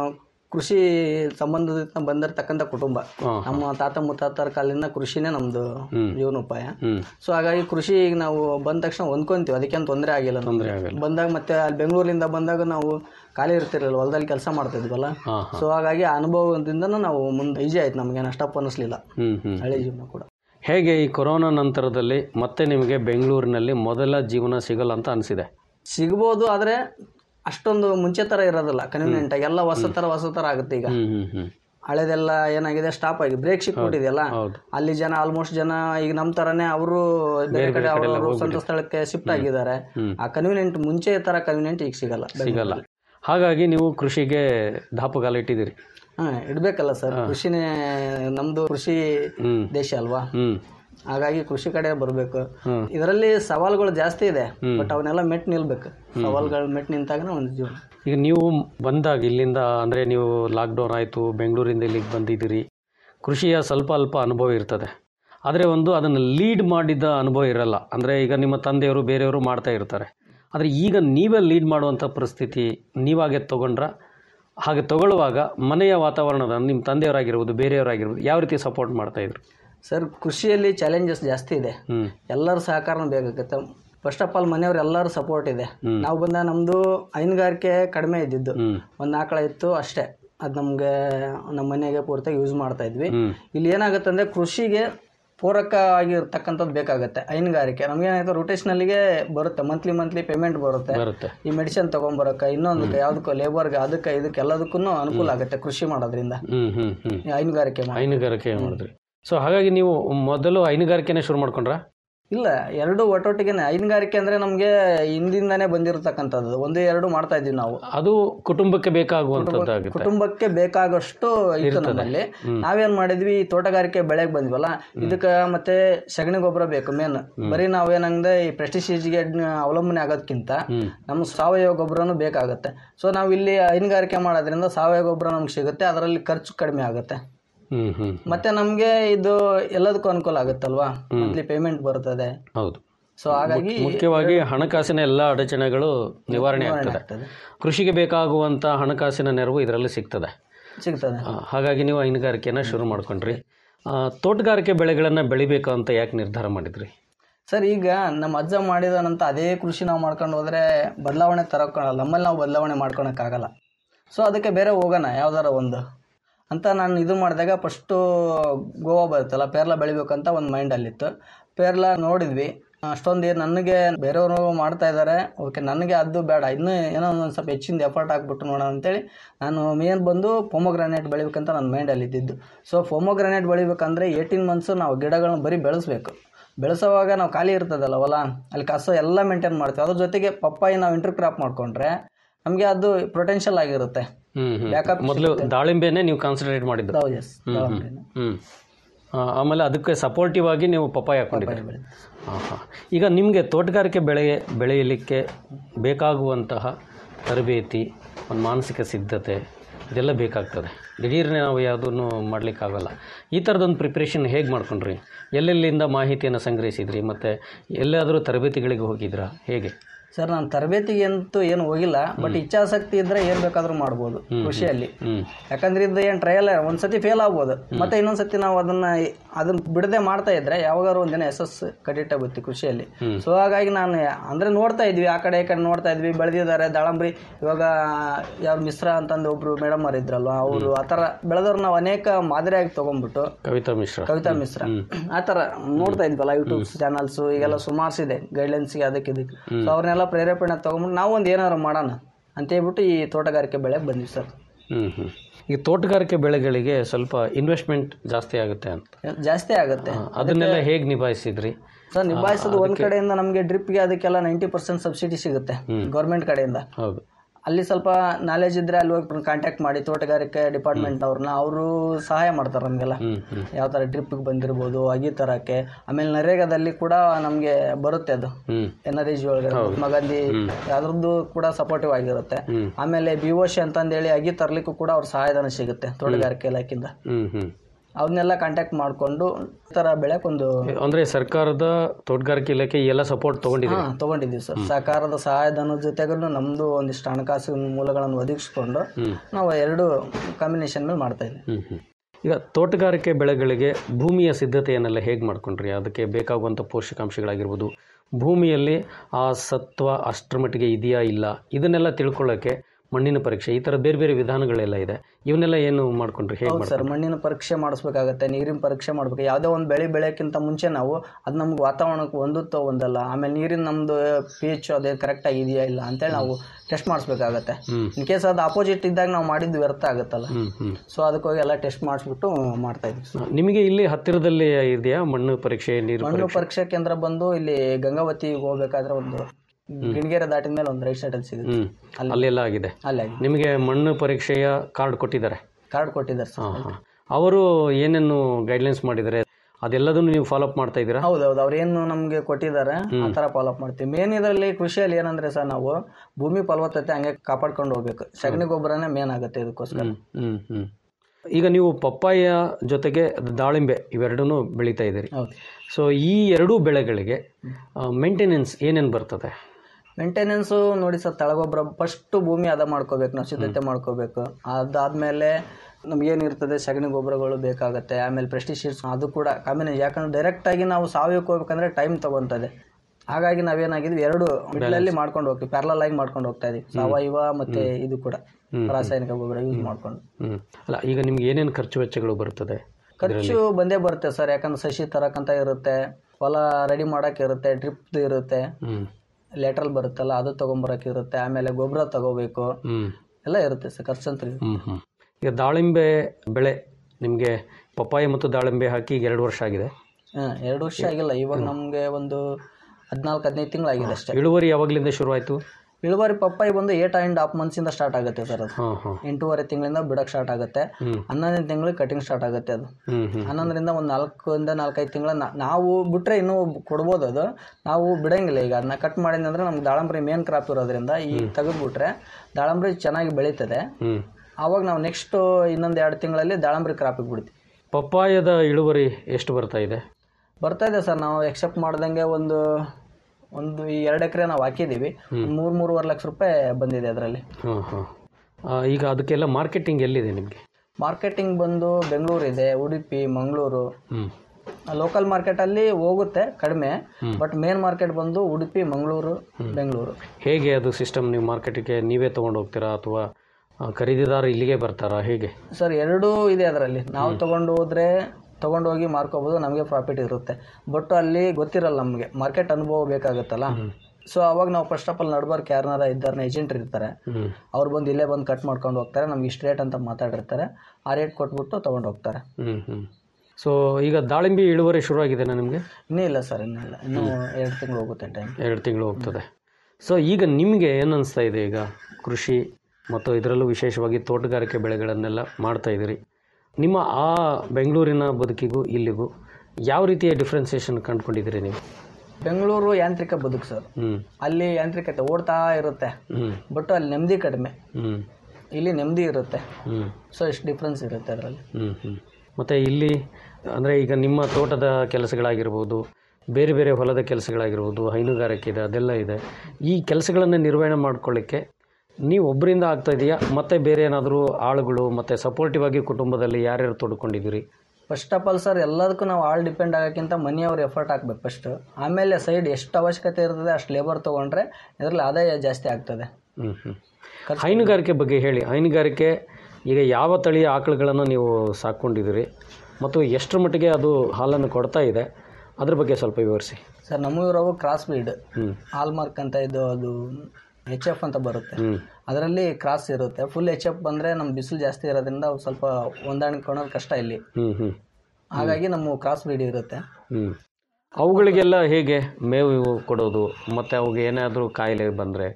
[SPEAKER 14] ಕೃಷಿ ಸಂಬಂಧದಿಂದ ಬಂದಿರತಕ್ಕಂಥ ಕುಟುಂಬ
[SPEAKER 13] ಹಾ,
[SPEAKER 14] ನಮ್ಮ ತಾತ ಮುತ್ತಾತರ ಕಾಲಿಂದ ಕೃಷಿನೇ ನಮ್ಮದು
[SPEAKER 13] ಹ್ಮ್.
[SPEAKER 14] ಜೀವನೋಪಾಯ
[SPEAKER 13] ಹ್ಮ್
[SPEAKER 14] ಸೊ ಹಾಗಾಗಿ ಕೃಷಿ ಈಗ ನಾವು ಬಂದ ತಕ್ಷಣ ಹೊಂದ್ಕೊಂತೀವಿ ಅದಕ್ಕೇನು ತೊಂದರೆ ಆಗಿಲ್ಲ ನಮ್ಗೆ.
[SPEAKER 13] ತೊಂದರೆ ಆಗಲ್ಲ
[SPEAKER 14] ಬಂದಾಗ ಮತ್ತೆ ಅಲ್ಲಿ ಬೆಂಗಳೂರಿಂದ ಬಂದಾಗ ನಾವು ಖಾಲಿ ಇರ್ತಿರಲಿಲ್ಲ ಹೊಲದಲ್ಲಿ ಕೆಲಸ ಮಾಡ್ತಾ ಇದ್ವಲ್ಲ
[SPEAKER 13] ಹಾ ಹಾ
[SPEAKER 14] ಸೊ ಹಾಗಾಗಿ ಆ ಅನುಭವದಿಂದ ನಾವು ಮುಂದೆ ಈಜಿ ಆಯ್ತು ನಮಗೆ ಅಷ್ಟಪ್ಪ ಅನ್ನಿಸ್ಲಿಲ್ಲ
[SPEAKER 13] ಹ್ಮ್ ಹ್ಮ್
[SPEAKER 14] ಹಳೆ ಜೀವನ ಕೂಡ
[SPEAKER 13] ಹೇಗೆ ಈ ಕೊರೋನಾ ನಂತರದಲ್ಲಿ ಮತ್ತೆ ನಿಮಗೆ ಬೆಂಗಳೂರಿನಲ್ಲಿ ಮೊದಲ ಜೀವನ ಸಿಗಲ್ಲ ಅಂತ ಅನಿಸಿದೆ
[SPEAKER 14] ಸಿಗ್ಬೋದು ಆದರೆ ಅಷ್ಟೊಂದು ಮುಂಚೆ ಥರ ಇರೋದಿಲ್ಲ ಕನ್ವೀನಿಯಂಟ್ ಆಗಿ ಎಲ್ಲ ಹೊಸ ಥರ ಹೊಸ ಥರ ಆಗುತ್ತೆ ಈಗ
[SPEAKER 13] ಹ್ಮ್ ಹ್ಮ್ ಹ್ಮ್
[SPEAKER 14] ಹಳೆದೆಲ್ಲ ಏನಾಗಿದೆ ಸ್ಟಾಪ್ ಆಗಿ ಬ್ರೇಕ್ ಸಿಕ್ಬಿಟ್ಟಿದೆಯಲ್ಲ
[SPEAKER 13] ಹೌದು
[SPEAKER 14] ಅಲ್ಲಿ ಜನ ಆಲ್ಮೋಸ್ಟ್ ಜನ ಈಗ ನಮ್ಮ ತರನೇ ಅವರು ಬೇರೆ ಕಡೆ ಅವರು ಸ್ವಂತ ಸ್ಥಳಕ್ಕೆ ಶಿಫ್ಟ್ ಆಗಿದ್ದಾರೆ
[SPEAKER 13] ಹ್ಮ್.
[SPEAKER 14] ಆ ಕನ್ವೀನಿಯಂಟ್ ಮುಂಚೆ ತರ ಕನ್ವೀನಿಯಂಟ್ ಈಗ ಸಿಗಲ್ಲ
[SPEAKER 13] ಸಿಗಲ್ಲ ಹಾಗಾಗಿ ನೀವು ಕೃಷಿಗೆ ದಾಪುಗಾಲ ಇಟ್ಟಿದ್ದೀರಿ
[SPEAKER 14] ಹಾ ಇಡ್ಬೇಕಲ್ಲ ಸರ್ ಕೃಷಿನೇ ನಮ್ದು ಕೃಷಿ
[SPEAKER 13] ಹ್ಮ್
[SPEAKER 14] ದೇಶ ಅಲ್ವಾ
[SPEAKER 13] ಹ್ಮ್
[SPEAKER 14] ಹಾಗಾಗಿ ಕೃಷಿ ಕಡೆ ಬರಬೇಕು
[SPEAKER 13] ಹ್ಮ್.
[SPEAKER 14] ಇದರಲ್ಲಿ ಸವಾಲುಗಳು ಜಾಸ್ತಿ ಇದೆ ಬಟ್ ಅವನ್ನೆಲ್ಲ ಮೆಟ್ ನಿಲ್ಬೇಕು ಸವಾಲುಗಳು ಮೆಟ್ ನಿಂತಾಗನೇ ಒಂದು ಜೀವನ
[SPEAKER 13] ಈಗ ನೀವು ಬಂದಾಗ ಇಲ್ಲಿಂದ ಅಂದರೆ ನೀವು ಲಾಕ್ಡೌನ್ ಆಯಿತು ಬೆಂಗಳೂರಿಂದ ಇಲ್ಲಿಗೆ ಬಂದಿದ್ದೀರಿ ಕೃಷಿಯ ಸ್ವಲ್ಪ ಅಲ್ಪ ಅನುಭವ ಇರ್ತದೆ ಆದರೆ ಒಂದು ಅದನ್ನು ಲೀಡ್ ಮಾಡಿದ ಅನುಭವ ಇರಲ್ಲ ಅಂದರೆ ಈಗ ನಿಮ್ಮ ತಂದೆಯವರು ಬೇರೆಯವರು ಮಾಡ್ತಾ ಇರ್ತಾರೆ ಆದರೆ ಈಗ ನೀವೇ ಲೀಡ್ ಮಾಡುವಂಥ ಪರಿಸ್ಥಿತಿ ನೀವಾಗೆ ತೊಗೊಂಡ್ರ ಹಾಗೆ ತಗೊಳ್ಳುವಾಗ ಮನೆಯ ವಾತಾವರಣದ ನಿಮ್ಮ ತಂದೆಯವರಾಗಿರ್ಬೋದು ಬೇರೆಯವರಾಗಿರ್ಬೋದು ಯಾವ ರೀತಿ ಸಪೋರ್ಟ್ ಮಾಡ್ತಾ ಇದ್ರು
[SPEAKER 14] ಸರ್ ಕೃಷಿಯಲ್ಲಿ ಚಾಲೆಂಜಸ್ ಜಾಸ್ತಿ ಇದೆ
[SPEAKER 13] ಹ್ಞೂ
[SPEAKER 14] ಎಲ್ಲರ ಸಹಕಾರನೂ ಬೇಕಾಗುತ್ತೆ ಫಸ್ಟ್ ಆಫ್ ಆಲ್ ಮನೆಯವ್ರು ಎಲ್ಲರೂ ಸಪೋರ್ಟ್ ಇದೆ
[SPEAKER 13] ಹ್ಮ್.
[SPEAKER 14] ನಾವು ಬಂದ ನಮ್ಮದು ಹೈನುಗಾರಿಕೆ ಕಡಿಮೆ ಇದ್ದಿದ್ದು
[SPEAKER 13] ಹ್ಞೂ
[SPEAKER 14] ಒಂದು ಆಕಳ ಇತ್ತು ಅಷ್ಟೇ ಅದು ನಮಗೆ ನಮ್ಮ ಮನೆಗೆ ಪೂರ್ತಿಯಾಗಿ ಯೂಸ್ ಮಾಡ್ತಾ ಇದ್ವಿ
[SPEAKER 13] ಹ್ಞೂ
[SPEAKER 14] ಇಲ್ಲಿ ಏನಾಗುತ್ತೆ ಅಂದರೆ ಕೃಷಿಗೆ ಪೂರಕ ಆಗಿರ್ತಕ್ಕಂಥದ್ದು ಬೇಕಾಗುತ್ತೆ ಹೈನುಗಾರಿಕೆ ನಮ್ಗೇನಾಗುತ್ತೆ ರೊಟೇಷನಲ್ಲಿಗೆ ಬರುತ್ತೆ ಮಂತ್ಲಿ ಮಂತ್ಲಿ ಪೇಮೆಂಟ್ ಬರುತ್ತೆ
[SPEAKER 13] ಬರುತ್ತೆ
[SPEAKER 14] ಈ ಮೆಡಿಸಿನ್ ತೊಗೊಂಬರಕ್ಕೆ ಇನ್ನೊಂದಕ್ಕೆ ಯಾವುದಕ್ಕೂ ಲೇಬರ್ಗೆ ಅದಕ್ಕೆ ಇದಕ್ಕೆ ಎಲ್ಲದಕ್ಕೂ ಅನುಕೂಲ ಆಗುತ್ತೆ ಕೃಷಿ ಮಾಡೋದ್ರಿಂದ
[SPEAKER 13] ಹ್ಞೂ ಹ್ಞೂ ಹ್ಞೂ
[SPEAKER 14] ಈ ಹೈನುಗಾರಿಕೆ ಮಾಡಿ
[SPEAKER 13] ಹೈನುಗಾರಿಕೆ ಮಾಡಿದ್ರಿ ಸೊ ಹಾಗಾಗಿ ನೀವು ಮೊದಲು ಹೈನುಗಾರಿಕೆನೇ ಶುರು ಮಾಡ್ಕೊಂಡ್ರಾ
[SPEAKER 14] ಇಲ್ಲ ಎರಡು ಒಟ್ಟೊಟ್ಟಿಗೆನೆ ಹೈನುಗಾರಿಕೆ ಅಂದ್ರೆ ನಮ್ಗೆ ಹಿಂದಿಂದಾನೇ ಬಂದಿರತಕ್ಕಂಥದ್ದು ಒಂದು ಎರಡು ಮಾಡ್ತಾ ಇದ್ವಿ ನಾವು
[SPEAKER 13] ಅದು ಕುಟುಂಬಕ್ಕೆ ಬೇಕಾಗುವಂಥದ್ದಾಗುತ್ತೆ
[SPEAKER 14] ಕುಟುಂಬಕ್ಕೆ ಬೇಕಾಗಷ್ಟು ಇತ್ತು ನಮ್ಮಲ್ಲಿ ನಾವೇನ್ ಮಾಡಿದ್ವಿ ಈ ತೋಟಗಾರಿಕೆ ಬೆಳೆಗೆ ಬಂದ್ವಲ್ಲ ಇದಕ್ಕೆ ಮತ್ತೆ ಸಗಣಿ ಗೊಬ್ಬರ ಬೇಕು ಮೇನ್ ಬರೀ ನಾವೇನಂದ್ರೆ ಈ ಪ್ರೆಸ್ಟಿಸೀಜ್ಗೆ ಅವಲಂಬನೆ ಆಗೋದ್ಕಿಂತ
[SPEAKER 13] ಹ್ಮ್
[SPEAKER 14] ನಮ್ಮ ಸಾವಯವ ಗೊಬ್ಬರನು ಬೇಕಾಗುತ್ತೆ ಸೊ ನಾವು ಇಲ್ಲಿ ಹೈನುಗಾರಿಕೆ ಮಾಡೋದ್ರಿಂದ ಸಾವಯವ ಗೊಬ್ಬರ ನಮ್ಗೆ ಸಿಗುತ್ತೆ ಅದರಲ್ಲಿ ಖರ್ಚು ಕಡಿಮೆ ಆಗುತ್ತೆ
[SPEAKER 13] ಹ್ಮ್ ಹ್ಮ್
[SPEAKER 14] ಮತ್ತೆ ನಮ್ಗೆ ಇದು ಎಲ್ಲದಕ್ಕೂ ಅನುಕೂಲ ಆಗುತ್ತಲ್ವಾ ಮಂತ್ಲಿ ಪೇಮೆಂಟ್ ಬರ್ತದೆ
[SPEAKER 13] ಹೌದು
[SPEAKER 14] ಸೊ ಹಾಗಾಗಿ
[SPEAKER 13] ಮುಖ್ಯವಾಗಿ ಹಣಕಾಸಿನ ಎಲ್ಲ ಅಡಚಣೆಗಳು ನಿವಾರಣೆ ಆಗ್ತದೆ
[SPEAKER 14] ಆಗ್ತದೆ
[SPEAKER 13] ಕೃಷಿಗೆ ಬೇಕಾಗುವಂಥ ಹಣಕಾಸಿನ ನೆರವು ಇದರಲ್ಲಿ ಸಿಗ್ತದೆ
[SPEAKER 14] ಸಿಗ್ತದೆ
[SPEAKER 13] ಆ, ಹಾಗಾಗಿ ನೀವು ಹೈನುಗಾರಿಕೆನ ಶುರು ಮಾಡ್ಕೊಂಡ್ರಿ ಆ, ತೋಟಗಾರಿಕೆ ಬೆಳೆಗಳನ್ನು ಬೆಳಿಬೇಕು ಅಂತ ಯಾಕೆ ನಿರ್ಧಾರ ಮಾಡಿದ್ರಿ
[SPEAKER 14] ಸರ್ ಈಗ ನಮ್ಮ ಅಜ್ಜ ಮಾಡಿದನಂತ ಅದೇ ಕೃಷಿ ನಾವು ಮಾಡ್ಕೊಂಡು ಹೋದ್ರೆ ಬದಲಾವಣೆ ತರೋಕ್ಕಾಗಲ್ಲ ನಮ್ಮಲ್ಲಿ ನಾವು ಬದಲಾವಣೆ ಮಾಡ್ಕೊಳಕ್ಕಾಗಲ್ಲ ಸೊ ಅದಕ್ಕೆ ಬೇರೆ ಹೋಗೋಣ ಯಾವ್ದಾರ ಒಂದು ಅಂತ ನಾನು ಇದು ಮಾಡಿದಾಗ ಫಸ್ಟು ಗೋವಾ ಬರುತ್ತಲ್ಲ ಪೇರ್ಲ ಬೆಳಿಬೇಕಂತ ಒಂದು ಮೈಂಡಲ್ಲಿತ್ತು ಪೇರ್ಲ ನೋಡಿದ್ವಿ ಅಷ್ಟೊಂದು ನನಗೆ ಬೇರೆಯವರು ಮಾಡ್ತಾ ಇದ್ದಾರೆ ಓಕೆ ನನಗೆ ಅದು ಬೇಡ ಇನ್ನೂ ಏನೋ ಒಂದು ಸ್ವಲ್ಪ ಹೆಚ್ಚಿಂದ ಎಫರ್ಟ್ ಹಾಕ್ಬಿಟ್ಟು ನೋಡೋಣ ಅಂತೇಳಿ ನಾನು ಮೇನ್ ಬಂದು ಪೊಮೊಗ್ರಾನೇಟ್ ಬೆಳಿಬೇಕಂತ ನನ್ನ ಮೈಂಡಲ್ಲಿ ಇದ್ದಿದ್ದು ಸೊ ಪೊಮೊಗ್ರಾನೇಟ್ ಬೆಳಿಬೇಕಂದ್ರೆ ಏಯ್ಟೀನ್ ಮಂತ್ಸು ನಾವು ಗಿಡಗಳನ್ನ ಬರೀ ಬೆಳೆಸ್ಬೇಕು ಬೆಳೆಸೋವಾಗ ನಾವು ಖಾಲಿ ಇರ್ತದಲ್ಲ ಹೊಲ ಅಲ್ಲಿ ಕಸ ಎಲ್ಲ ಮೇಂಟೈನ್ ಮಾಡ್ತೀವಿ ಅದ್ರ ಜೊತೆಗೆ ಪಪ್ಪಾಯಿ ನಾವು ಇಂಟರ್ ಕ್ರಾಪ್ ಮಾಡ್ಕೊಂಡ್ರೆ ನಮಗೆ ಅದು ಪೊಟೆನ್ಷಿಯಲ್ ಆಗಿರುತ್ತೆ
[SPEAKER 13] ಹ್ಮ್ ಹ್ಮ್
[SPEAKER 14] Backup
[SPEAKER 13] ಮೊದಲು ದಾಳಿಂಬೆನೇ ನೀವು ಕಾನ್ಸಂಟ್ರೇಟ್ ಮಾಡಿದ್ದು
[SPEAKER 14] ಎಸ್
[SPEAKER 13] ಹ್ಮ್ ಹ್ಮ್ ಹ್ಮ್ ಆ, ಆಮೇಲೆ ಅದಕ್ಕೆ ಸಪೋರ್ಟಿವ್ ಆಗಿ ನೀವು ಪಪ್ಪಾಯ ಹಾಕೊಂಡಿದ್ದೀರಿ ಹಾಂ ಹಾಂ ಈಗ ನಿಮಗೆ ತೋಟಗಾರಿಕೆ ಬೆಳೆ ಬೆಳೆಯಲಿಕ್ಕೆ ಬೇಕಾಗುವಂತಹ ತರಬೇತಿ ಒಂದು ಮಾನಸಿಕ ಸಿದ್ಧತೆ ಇದೆಲ್ಲ ಬೇಕಾಗ್ತದೆ ದಿಢೀರ್ನೆ ನಾವು ಯಾವುದನ್ನು ಮಾಡಲಿಕ್ಕಾಗಲ್ಲ ಈ ಥರದೊಂದು ಪ್ರಿಪ್ರೇಷನ್ ಹೇಗೆ ಮಾಡ್ಕೊಂಡ್ರಿ ಎಲ್ಲೆಲ್ಲಿಂದ ಮಾಹಿತಿಯನ್ನು ಸಂಗ್ರಹಿಸಿದ್ರಿ ಮತ್ತು ಎಲ್ಲಾದರೂ ತರಬೇತಿಗಳಿಗೆ ಹೋಗಿದ್ರಾ ಹೇಗೆ
[SPEAKER 14] ಸರ್ ನಾನು ತರಬೇತಿಗೆ ಅಂತೂ ಏನು ಹೋಗಿಲ್ಲ ಬಟ್ ಇಚ್ಛಾಸಕ್ತಿ ಇದ್ರೆ ಏನ್ ಬೇಕಾದ್ರೂ ಮಾಡ್ಬೋದು ಕೃಷಿಯಲ್ಲಿ
[SPEAKER 13] ಹ್ಮ್
[SPEAKER 14] ಯಾಕಂದ್ರೆ ಇದು ಏನು ಟ್ರಯಲ್ ಒಂದ್ಸತಿ ಫೇಲ್ ಆಗ್ಬೋದು ಮತ್ತೆ ಇನ್ನೊಂದ್ಸತಿ ನಾವು ಅದನ್ನ ಅದನ್ನ ಬಿಡದೆ ಮಾಡ್ತಾ ಇದ್ರೆ ಯಾವಾಗಾರು ಒಂದಿನ ಯಶಸ್ ಕಟ್ಟಿಟ್ಟ ಬತ್ತಿ ಕೃಷಿಯಲ್ಲಿ ಸೊ ಹಾಗಾಗಿ ನಾನು ಅಂದ್ರೆ ನೋಡ್ತಾ ಇದ್ವಿ ಆ ಕಡೆ ಈ ಕಡೆ ನೋಡ್ತಾ ಇದ್ವಿ ಬೆಳೆದಿದ್ದಾರೆ ದಾಳಂಬ್ರಿ ಇವಾಗ ಯಾವ ಮಿಶ್ರ ಅಂತಂದು ಒಬ್ರು ಮೇಡಮ್ ಅವ್ರು ಇದ್ರಲ್ವ ಅವರು ಆ ಥರ ಬೆಳೆದವ್ರು ನಾವು ಅನೇಕ ಮಾದರಿಯಾಗಿ ತಗೊಂಡ್ಬಿಟ್ಟು
[SPEAKER 13] ಕವಿತಾ ಮಿಶ್ರಾ
[SPEAKER 14] ಕವಿತಾ ಮಿಶ್ರ ಆ ಥರ ನೋಡ್ತಾ ಇದ್ವಲ್ಲ ಯೂಟ್ಯೂಬ್ ಚಾನಲ್ಸ್ ಈಗೆಲ್ಲ ಸುಮಾರು ಇದೆ ಗೈಡ್ಲೈನ್ಸ್ಗೆ ಅದಕ್ಕೆ ಇದಕ್ಕೆ ಸೊ ಅವ್ರನ್ನೆಲ್ಲ ಪ್ರೇರೇಪಣೆ ತಗೊಂಡ್ಬಿಟ್ಟು ನಾವು ಒಂದು ಏನಾದ್ರು ಮಾಡೋಣ ಅಂತ ಹೇಳ್ಬಿಟ್ಟು ಈ ತೋಟಗಾರಿಕೆ ಬೆಳೆಗೆ ಬಂದ್ವಿ ಸರ್
[SPEAKER 13] ಹ್ಮ್ ಹ್ಮ್ ಈ ತೋಟಗಾರಿಕೆ ಬೆಳೆಗಳಿಗೆ ಸ್ವಲ್ಪ ಇನ್ವೆಸ್ಟ್ಮೆಂಟ್ ಜಾಸ್ತಿ ಆಗುತ್ತೆ ಅಂತ
[SPEAKER 14] ಜಾಸ್ತಿ ಆಗುತ್ತೆ
[SPEAKER 13] ಅದನ್ನೆಲ್ಲ ಹೇಗೆ ನಿಭಾಯಿಸಿದ್ರಿ
[SPEAKER 14] ಸರ್ ನಿಭಾಯಿಸೋದು ಒಂದ್ ಕಡೆಯಿಂದ ನಮಗೆ ಡ್ರಿಪ್ಗೆ ಅದಕ್ಕೆಲ್ಲ ನೈಂಟಿ ಪರ್ಸೆಂಟ್ ಸಬ್ಸಿಡಿ ಸಿಗುತ್ತೆ ಗೌರ್ಮೆಂಟ್ ಕಡೆಯಿಂದ
[SPEAKER 13] ಹೌದು
[SPEAKER 14] ಅಲ್ಲಿ ಸ್ವಲ್ಪ ನಾಲೆಜ್ ಇದ್ರೆ ಅಲ್ಲಿ ಹೋಗಿ ಕಾಂಟ್ಯಾಕ್ಟ್ ಮಾಡಿ ತೋಟಗಾರಿಕೆ ಡಿಪಾರ್ಟ್ಮೆಂಟ್ನವ್ರನ್ನ ಅವರು ಸಹಾಯ ಮಾಡ್ತಾರೆ ನಮಗೆಲ್ಲ ಯಾವ ಥರ ಟ್ರಿಪ್ಗೆ ಬಂದಿರ್ಬೋದು ಅಗಿ ತರಕ್ಕೆ ಆಮೇಲೆ ನರೇಗಾದಲ್ಲಿ ಕೂಡ ನಮಗೆ ಬರುತ್ತೆ ಅದು ಎನ್ ಆರ್ ಜಿ ಒಳಗಡೆ ಮಹಾತ್ಮ ಗಾಂಧಿ ಅದ್ರದ್ದು ಕೂಡ ಸಪೋರ್ಟಿವ್ ಆಗಿರುತ್ತೆ ಆಮೇಲೆ ಬಿ ಓ ಸಿ ಅಂತಂದೇಳಿ ಅಗಿ ತರ್ಲಿಕ್ಕೂ ಕೂಡ ಅವ್ರ ಸಹಾಯಧನ ಸಿಗುತ್ತೆ ತೋಟಗಾರಿಕೆ ಇಲಾಖೆಯಿಂದ
[SPEAKER 13] ಹ್ಮ್ ಹ್ಮ್
[SPEAKER 14] ಅವನ್ನೆಲ್ಲ ಕಾಂಟ್ಯಾಕ್ಟ್ ಮಾಡಿಕೊಂಡು ಈ ಥರ ಬೆಳೆಕ್ ಒಂದು
[SPEAKER 13] ಅಂದ್ರೆ ಸರ್ಕಾರದ ತೋಟಗಾರಿಕೆ ಇಲಾಖೆ ಈ ಎಲ್ಲ ಸಪೋರ್ಟ್ ತಗೊಂಡಿದೆ
[SPEAKER 14] ಹಾ ತಗೊಂಡಿದ್ದೀವಿ ಸರ್ ಸರ್ಕಾರದ ಸಹಾಯಧನದ ಜೊತೆಗೂ ನಮ್ದು ಒಂದಿಷ್ಟು ಹಣಕಾಸು ಮೂಲಗಳನ್ನು ಒದಗಿಸ್ಕೊಂಡು ನಾವು ಎರಡು ಕಾಂಬಿನೇಷನ್ ಮೇಲೆ ಮಾಡ್ತಾ ಇದ್ದೀವಿ
[SPEAKER 13] ಹ್ಮ್ ಹ್ಮ್ ಈಗ ತೋಟಗಾರಿಕೆ ಬೆಳೆಗಳಿಗೆ ಭೂಮಿಯ ಸಿದ್ಧತೆಯನ್ನೆಲ್ಲ ಹೇಗೆ ಮಾಡ್ಕೊಂಡ್ರಿ ಅದಕ್ಕೆ ಬೇಕಾಗುವಂಥ ಪೋಷಕಾಂಶಗಳಾಗಿರ್ಬೋದು ಭೂಮಿಯಲ್ಲಿ ಆ ಸತ್ವ ಅಷ್ಟರ ಮಟ್ಟಿಗೆ ಇದೆಯಾ ಇಲ್ಲ ಇದನ್ನೆಲ್ಲ ತಿಳ್ಕೊಳ್ಳೋಕ್ಕೆ ಮಣ್ಣಿನ ಪರೀಕ್ಷೆ ಈ ಥರ ಬೇರೆ ಬೇರೆ ವಿಧಾನಗಳೆಲ್ಲ ಇದೆ ಇವನ್ನೆಲ್ಲ ಏನು ಮಾಡ್ಕೊಂಡ್ರಿ ಹೇಗೆ
[SPEAKER 14] ಹೌದು ಸರ್ ಮಣ್ಣಿನ ಪರೀಕ್ಷೆ ಮಾಡಿಸ್ಬೇಕಾಗತ್ತೆ ನೀರಿನ ಪರೀಕ್ಷೆ ಮಾಡ್ಬೇಕು ಯಾವುದೇ ಒಂದು ಬೆಳೆ ಬೆಳೆಯೋಕ್ಕಿಂತ ಮುಂಚೆ ನಾವು ಅದು ನಮ್ಗೆ ವಾತಾವರಣಕ್ಕೆ ಹೊಂದುತ್ತೋ ಒಂದಲ್ಲ ಆಮೇಲೆ ನೀರಿನ ನಮ್ಮದು ಪಿ ಎಚ್ ಅದೇ ಕರೆಕ್ಟಾಗಿ ಇದೆಯಾ ಇಲ್ಲ ಅಂತೇಳಿ ನಾವು ಟೆಸ್ಟ್ ಮಾಡಿಸ್ಬೇಕಾಗತ್ತೆ
[SPEAKER 13] ಹ್ಮ್.
[SPEAKER 14] ಇನ್ ಕೇಸ್ ಅದು ಅಪೋಸಿಟ್ ಇದ್ದಾಗ ನಾವು ಮಾಡಿದ್ದು ವ್ಯರ್ಥ ಆಗುತ್ತಲ್ಲ
[SPEAKER 13] ಹ್ಮ್ ಹ್ಮ್
[SPEAKER 14] ಸೊ ಅದಕ್ಕೋಗಿ ಎಲ್ಲ ಟೆಸ್ಟ್ ಮಾಡಿಸ್ಬಿಟ್ಟು ಮಾಡ್ತಾ ಇದ್ವಿ ಸರ್
[SPEAKER 13] ನಿಮಗೆ ಇಲ್ಲಿ ಹತ್ತಿರದಲ್ಲಿ ಇದೆಯಾ ಮಣ್ಣು ಪರೀಕ್ಷೆ ನೀರು
[SPEAKER 14] ಮಣ್ಣು
[SPEAKER 13] ಪರೀಕ್ಷೆ
[SPEAKER 14] ಪರೀಕ್ಷಾ ಕೇಂದ್ರ ಬಂದು ಇಲ್ಲಿ ಗಂಗಾವತಿಗೆ ಹೋಗ್ಬೇಕಾದ್ರೆ ಒಂದು ಗಿಣಿಗೆರೆ ದಾಟಿದ ಮೇಲೆ ಒಂದು ರೈಟ್ ಸೈಡಲ್ಲಿ ಸಿಗುತ್ತೆ
[SPEAKER 13] ಹ್ಮ್
[SPEAKER 14] ಅಲ್ಲಿ
[SPEAKER 13] ಅಲ್ಲೆಲ್ಲ ಆಗಿದೆ
[SPEAKER 14] ಅಲ್ಲಿ ಆಗಿದೆ.
[SPEAKER 13] ನಿಮಗೆ ಮಣ್ಣು ಪರೀಕ್ಷೆಯ ಕಾರ್ಡ್ ಕೊಟ್ಟಿದ್ದಾರೆ
[SPEAKER 14] ಕಾರ್ಡ್ ಕೊಟ್ಟಿದ್ದಾರೆ ಸರ್
[SPEAKER 13] ಹಾಂ ಹಾಂ ಅವರು ಏನೇನು ಗೈಡ್ಲೈನ್ಸ್ ಮಾಡಿದ್ದಾರೆ ಅದೆಲ್ಲದನ್ನು ನೀವು ಫಾಲೋ ಅಪ್ ಮಾಡ್ತಾ ಇದ್ದೀರಾ
[SPEAKER 14] ಹೌದೌದು ಅವ್ರೇನು ನಮ್ಗೆ ಕೊಟ್ಟಿದ್ದಾರೆ ಆ ಥರ ಫಾಲೋ ಅಪ್ ಮಾಡ್ತೀವಿ ಮೇನ್ ಇದರಲ್ಲಿ ಕೃಷಿಯಲ್ಲಿ ಏನಂದ್ರೆ ಸರ್ ನಾವು ಭೂಮಿ ಫಲವತ್ತತೆ ಹಂಗೆ ಕಾಪಾಡ್ಕೊಂಡು ಹೋಗ್ಬೇಕು ಸಗಣಿ ಗೊಬ್ಬರನೇ ಮೇನ್ ಆಗುತ್ತೆ ಇದಕ್ಕೋಸ್ಕರ
[SPEAKER 13] ಹ್ಮ್ ಹ್ಮ್ ಈಗ ನೀವು ಪಪ್ಪಾಯ ಜೊತೆಗೆ ದಾಳಿಂಬೆ ಇವೆರಡನ್ನೂ ಬೆಳೀತಾ ಇದ್ದೀರಿ
[SPEAKER 14] ಹೌದು
[SPEAKER 13] ಸೊ ಈ ಎರಡೂ ಬೆಳೆಗಳಿಗೆ ಮೇಂಟೆನೆನ್ಸ್ ಏನೇನು ಬರ್ತದೆ
[SPEAKER 14] ಮೇಂಟೆನೆನ್ಸು ನೋಡಿ ಸರ್ ತಳಗೊಬ್ಬರ ಫಸ್ಟ್ ಭೂಮಿ ಅದ ಮಾಡ್ಕೋಬೇಕು ನಾವು ಸಿದ್ಧತೆ ಮಾಡ್ಕೋಬೇಕು ಅದಾದ್ಮೇಲೆ ನಮ್ಗೇನಿರ್ತದೆ ಸಗಣಿ ಗೊಬ್ಬರಗಳು ಬೇಕಾಗುತ್ತೆ ಆಮೇಲೆ ಪ್ರೆಸ್ಟಿಸೈಡ್ಸ್ ಅದು ಕೂಡ ಕಾಂಬಿನೇಷನ್ ಯಾಕಂದ್ರೆ ಡೈರೆಕ್ಟಾಗಿ ನಾವು ಸಾವಯವಕ್ಕೆ ಹೋಗ್ಬೇಕಂದ್ರೆ ಟೈಮ್ ತಗೊಂತದೆ ಹಾಗಾಗಿ ನಾವೇನಾಗಿದ್ವಿ ಎರಡು ಮಿಡ್ಲಲ್ಲಿ ಮಾಡ್ಕೊಂಡು ಹೋಗ್ತೀವಿ ಪ್ಯಾರಲಲ್ ಆಗಿ ಮಾಡ್ಕೊಂಡು ಹೋಗ್ತಾ ಇದೀವಿ ಸಾವಯವ ಮತ್ತೆ ಇದು ಕೂಡ ರಾಸಾಯನಿಕ ಗೊಬ್ಬರ ಯೂಸ್ ಮಾಡ್ಕೊಂಡು
[SPEAKER 13] ಹ್ಮ್ ಅಲ್ಲ ಈಗ ನಿಮ್ಗೆ ಏನೇನು ಖರ್ಚು ವೆಚ್ಚಗಳು ಬರ್ತದೆ
[SPEAKER 14] ಖರ್ಚು ಬಂದೇ ಬರುತ್ತೆ ಸರ್ ಯಾಕಂದ್ರೆ ಸಸಿ ತರಕಂತ ಇರುತ್ತೆ ಹೊಲ ರೆಡಿ ಮಾಡಕ್ಕೆ ಇರುತ್ತೆ ಡ್ರಿಪ್ ಇರುತ್ತೆ
[SPEAKER 13] ಹ್ಮ್
[SPEAKER 14] ಲೆಟ್ರಲ್ ಬರುತ್ತಲ್ಲ ಅದು ತಗೊಂಬರಕ್ಕೆ ಇರುತ್ತೆ ಆಮೇಲೆ ಗೊಬ್ಬರ ತಗೋಬೇಕು
[SPEAKER 13] ಹ್ಮ್
[SPEAKER 14] ಎಲ್ಲ ಇರುತ್ತೆ ಸರ್ ಖರ್ಚಂತ್ರ ಇರುತ್ತೆ.
[SPEAKER 13] ಹ್ಮ್ ಹ್ಮ್ ಈಗ ದಾಳಿಂಬೆ ಬೆಳೆ ನಿಮಗೆ ಪಪ್ಪಾಯ ಮತ್ತು ದಾಳಿಂಬೆ ಹಾಕಿ ಈಗ ಎರಡು ವರ್ಷ ಆಗಿದೆ
[SPEAKER 14] ಹಾ ಎರಡು ವರ್ಷ ಆಗಿಲ್ಲ ಇವಾಗ ನಮಗೆ ಒಂದು ಹದಿನಾಲ್ಕು ಹದಿನೈದು ತಿಂಗಳಾಗಿದೆ ಅಷ್ಟೇ
[SPEAKER 13] ಇಳುವರಿ ಯಾವಾಗಲಿಂದ ಶುರುವಾಯಿತು
[SPEAKER 14] ಇಳುವರಿ ಪಪ್ಪಾಯಿ ಬಂದು ಏಟ್ ಆ್ಯಂಡ್ ಹಾಫ್ ಮಂತ್ಸಿಂದ ಸ್ಟಾರ್ಟ್ ಆಗುತ್ತೆ ಸರ್ ಅದು
[SPEAKER 13] ಹಾಂ ಹಾಂ
[SPEAKER 14] ಎಂಟೂವರೆ ತಿಂಗಳಿಂದ ಬಿಡಕ್ಕೆ ಸ್ಟಾರ್ಟ್ ಆಗುತ್ತೆ
[SPEAKER 13] ಹ್ಮ್.
[SPEAKER 14] ಹನ್ನೊಂದನೇ ತಿಂಗಳಿಗೆ ಕಟಿಂಗ್ ಸ್ಟಾರ್ಟ್ ಆಗುತ್ತೆ ಅದು
[SPEAKER 13] ಹ್ಮ್ ಹ್ಮ್
[SPEAKER 14] ಹನ್ನೊಂದರಿಂದ ಒಂದು ನಾಲ್ಕರಿಂದ ನಾಲ್ಕೈದು ತಿಂಗಳ ನಾವು ಬಿಟ್ರೆ ಇನ್ನೂ ಕೊಡ್ಬೋದು ಅದು ನಾವು ಬಿಡಂಗಿಲ್ಲ ಈಗ ಅದನ್ನ ಕಟ್ ಮಾಡಿದ್ರೆ ನಮ್ಗೆ ದಾಳಂಬ್ರಿ ಮೇನ್ ಕ್ರಾಪ್ ಇರೋದ್ರಿಂದ ಈಗ ತೆಗೆದ್ಬಿಟ್ರೆ ದಾಳಂಬ್ರಿ ಚೆನ್ನಾಗಿ ಬೆಳೀತದೆ
[SPEAKER 13] ಹ್ಮ್
[SPEAKER 14] ಆವಾಗ ನಾವು ನೆಕ್ಸ್ಟ್ ಇನ್ನೊಂದು ಎರಡು ತಿಂಗಳಲ್ಲಿ ದಾಳಂಬ್ರಿ ಕ್ರಾಪಿಗೆ ಬಿಡ್ತೀವಿ
[SPEAKER 13] ಪಪ್ಪಾಯದ ಇಳುವರಿ ಎಷ್ಟು ಬರ್ತಾ ಇದೆ
[SPEAKER 14] ಬರ್ತಾ ಇದೆ ಸರ್ ನಾವು ಎಕ್ಸೆಪ್ಟ್ ಮಾಡ್ದಂಗೆ ಒಂದು ಒಂದು ಈ ಎರಡು ಎಕರೆ ನಾವು ಹಾಕಿದ್ದೀವಿ ಮೂರು ಮೂರುವರೆ ಲಕ್ಷ ರೂಪಾಯಿ ಬಂದಿದೆ ಅದರಲ್ಲಿ
[SPEAKER 13] ಹಾಂ ಹಾಂ ಈಗ ಅದಕ್ಕೆಲ್ಲ ಮಾರ್ಕೆಟಿಂಗ್ ಎಲ್ಲಿದೆ ನಿಮಗೆ
[SPEAKER 14] ಮಾರ್ಕೆಟಿಂಗ್ ಬಂದು ಬೆಂಗಳೂರು ಇದೆ ಉಡುಪಿ ಮಂಗಳೂರು
[SPEAKER 13] ಹ್ಞೂ
[SPEAKER 14] ಲೋಕಲ್ ಮಾರ್ಕೆಟಲ್ಲಿ ಹೋಗುತ್ತೆ ಕಡಿಮೆ ಬಟ್ ಮೇನ್ ಮಾರ್ಕೆಟ್ ಬಂದು ಉಡುಪಿ ಮಂಗಳೂರು ಬೆಂಗಳೂರು
[SPEAKER 13] ಹೇಗೆ ಅದು ಸಿಸ್ಟಮ್ ನೀವು ಮಾರ್ಕೆಟಿಗೆ ನೀವೇ ತೊಗೊಂಡು ಹೋಗ್ತೀರಾ ಅಥವಾ ಆ, ಖರೀದಿದಾರ ಇಲ್ಲಿಗೆ ಬರ್ತಾರಾ ಹೇಗೆ
[SPEAKER 14] ಸರ್ ಎರಡೂ ಇದೆ ಅದರಲ್ಲಿ ನಾವು ತಗೊಂಡು ಹೋದ್ರೆ ತಗೊಂಡು ಹೋಗಿ ಮಾರ್ಕೋಬೋದು ನಮಗೆ ಪ್ರಾಫಿಟ್ ಇರುತ್ತೆ ಬಟ್ ಅಲ್ಲಿ ಗೊತ್ತಿರಲ್ಲ ನಮಗೆ ಮಾರ್ಕೆಟ್ ಅನುಭವ ಬೇಕಾಗುತ್ತಲ್ಲ ಸೊ ಅವಾಗ ನಾವು ಫಸ್ಟ್ ಆಫ್ ಆಲ್ ನಡ್ಬರ್ಕ್ ಯಾರನ್ನಾರ ಇದ್ದಾರೆ ಏಜೆಂಟ್ ಇರ್ತಾರೆ
[SPEAKER 13] ಹ್ಞೂ
[SPEAKER 14] ಅವ್ರು ಬಂದು ಇಲ್ಲೇ ಬಂದು ಕಟ್ ಮಾಡ್ಕೊಂಡು ಹೋಗ್ತಾರೆ ನಮ್ಗೆ ಇಷ್ಟು ರೇಟ್ ಅಂತ ಮಾತಾಡಿರ್ತಾರೆ ಆ ರೇಟ್ ಕೊಟ್ಬಿಟ್ಟು ತೊಗೊಂಡು ಹೋಗ್ತಾರೆ
[SPEAKER 13] ಹ್ಞೂ ಹ್ಞೂ ಸೊ ಈಗ ದಾಳಿಂಬೆ ಇಳುವರಿ ಶುರುವಾಗಿದೆನಾ ನಿಮಗೆ
[SPEAKER 14] ಇನ್ನೂ ಇಲ್ಲ ಸರ್ ಇನ್ನೂ ಇಲ್ಲ ಇನ್ನೂ ಎರಡು ತಿಂಗಳು ಹೋಗುತ್ತೆ ಟೈಮ್
[SPEAKER 13] ಎರಡು ತಿಂಗಳು ಹೋಗ್ತದೆ ಸೊ ಈಗ ನಿಮಗೆ ಏನು ಅನಿಸ್ತಾ ಇದೆ ಈಗ ಕೃಷಿ ಮತ್ತು ಇದರಲ್ಲೂ ವಿಶೇಷವಾಗಿ ತೋಟಗಾರಿಕೆ ಬೆಳೆಗಳನ್ನೆಲ್ಲ ಮಾಡ್ತಾ ಇದ್ದೀರಿ ನಿಮ್ಮ ಆ ಬೆಂಗಳೂರಿನ ಬದುಕಿಗೂ ಇಲ್ಲಿಗೂ ಯಾವ ರೀತಿಯ ಡಿಫ್ರೆನ್ಸಿಯೇಷನ್ ಕಂಡುಕೊಂಡಿದ್ದೀರಿ ನೀವು
[SPEAKER 14] ಬೆಂಗಳೂರು ಯಾಂತ್ರಿಕ ಬದುಕು ಸರ್
[SPEAKER 13] ಹ್ಞೂ
[SPEAKER 14] ಅಲ್ಲಿ ಯಾಂತ್ರಿಕತೆ ಓಡ್ತಾ ಇರುತ್ತೆ
[SPEAKER 13] ಹ್ಞೂ
[SPEAKER 14] ಬಟ್ ಅಲ್ಲಿ ನೆಮ್ಮದಿ ಕಡಿಮೆ
[SPEAKER 13] ಹ್ಞೂ
[SPEAKER 14] ಇಲ್ಲಿ ನೆಮ್ಮದಿ ಇರುತ್ತೆ
[SPEAKER 13] ಹ್ಞೂ
[SPEAKER 14] ಸೊ ಇಷ್ಟು ಡಿಫ್ರೆನ್ಸ್ ಇರುತ್ತೆ ಅದರಲ್ಲಿ
[SPEAKER 13] ಹ್ಞೂ ಹ್ಞೂ ಮತ್ತು ಇಲ್ಲಿ ಅಂದರೆ ಈಗ ನಿಮ್ಮ ತೋಟದ ಕೆಲಸಗಳಾಗಿರ್ಬೋದು ಬೇರೆ ಬೇರೆ ಹೊಲದ ಕೆಲಸಗಳಾಗಿರ್ಬೋದು ಹೈನುಗಾರಿಕೆ ಇದೆ ಅದೆಲ್ಲ ಇದೆ ಈ ಕೆಲಸಗಳನ್ನು ನಿರ್ವಹಣೆ ಮಾಡ್ಕೊಳ್ಳಿಕ್ಕೆ ನೀವು ಒಬ್ಬರಿಂದ ಆಗ್ತಾ ಇದೆಯಾ ಮತ್ತು ಬೇರೆ ಏನಾದರೂ ಆಳುಗಳು ಮತ್ತು ಸಪೋರ್ಟಿವ್ ಆಗಿ ಕುಟುಂಬದಲ್ಲಿ ಯಾರ್ಯಾರು ತೊಡ್ಕೊಂಡಿದ್ದೀರಿ
[SPEAKER 14] ಫಸ್ಟ್ ಆಫ್ ಆಲ್ ಸರ್ ಎಲ್ಲದಕ್ಕೂ ನಾವು ಆಲ್ ಡಿಪೆಂಡ್ ಆಗೋಕ್ಕಿಂತ ಮನಿಯವ್ರ ಎಫರ್ಟ್ ಹಾಕ್ಬೇಕು ಫಸ್ಟ್ ಆಮೇಲೆ ಸೈಡ್ ಎಷ್ಟು ಅವಶ್ಯಕತೆ ಇರ್ತದೆ ಅಷ್ಟು ಲೇಬರ್ ತೊಗೊಂಡ್ರೆ ಇದರಲ್ಲಿ ಆದಾಯ ಜಾಸ್ತಿ ಆಗ್ತದೆ
[SPEAKER 13] ಹ್ಞೂ ಹ್ಞೂ ಹೈನುಗಾರಿಕೆ ಬಗ್ಗೆ ಹೇಳಿ ಹೈನುಗಾರಿಕೆ ಈಗ ಯಾವ ತಳಿಯ ಆಕಳುಗಳನ್ನು ನೀವು ಸಾಕ್ಕೊಂಡಿದ್ದೀರಿ ಮತ್ತು ಎಷ್ಟರ ಮಟ್ಟಿಗೆ ಅದು ಹಾಲನ್ನು ಕೊಡ್ತಾ ಇದೆ ಅದ್ರ ಬಗ್ಗೆ ಸ್ವಲ್ಪ ವಿವರಿಸಿ
[SPEAKER 14] ಸರ್ ನಮ್ಮೂರವು ಕ್ರಾಸ್ ಬ್ರೀಡ್
[SPEAKER 13] ಹ್ಞೂ
[SPEAKER 14] ಹಾಲ್ಮಾರ್ಕ್ ಅಂತ ಇದು ಅದು ಎಚ್ ಎಫ್ ಅಂತ ಬರುತ್ತೆ
[SPEAKER 13] ಹ್ಞೂ
[SPEAKER 14] ಅದರಲ್ಲಿ ಕ್ರಾಸ್ ಇರುತ್ತೆ ಫುಲ್ ಎಚ್ ಎಫ್ ಬಂದರೆ ನಮ್ಮ ಬಿಸಿಲು ಜಾಸ್ತಿ ಇರೋದ್ರಿಂದ ಅವು ಸ್ವಲ್ಪ ಹೊಂದಾಣಿಕೊಳ್ಳೋದು ಕಷ್ಟ ಇಲ್ಲಿ
[SPEAKER 13] ಹ್ಞೂ ಹ್ಞೂ
[SPEAKER 14] ಹಾಗಾಗಿ ನಮ್ಮ ಕ್ರಾಸ್ ಬ್ರೀಡ್ ಇರುತ್ತೆ
[SPEAKER 13] ಹ್ಞೂ ಅವುಗಳಿಗೆಲ್ಲ ಹೇಗೆ ಮೇವು ಇವು ಕೊಡೋದು ಮತ್ತು ಅವುಗೆ ಏನಾದರೂ ಕಾಯಿಲೆ ಬಂದರೆ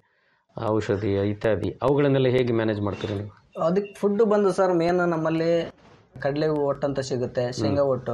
[SPEAKER 13] ಔಷಧಿ ಇತ್ಯಾದಿ ಅವುಗಳನ್ನೆಲ್ಲ ಹೇಗೆ ಮ್ಯಾನೇಜ್ ಮಾಡ್ತೀರಿ ನೀವು
[SPEAKER 14] ಅದಕ್ಕೆ ಫುಡ್ ಬಂದು ಸರ್ ಮೇನ್ ನಮ್ಮಲ್ಲಿ ಕಡಲೆ ಒಟ್ಟು ಅಂತ ಸಿಗುತ್ತೆ ಶೇಂಗಾ ಒಟ್ಟು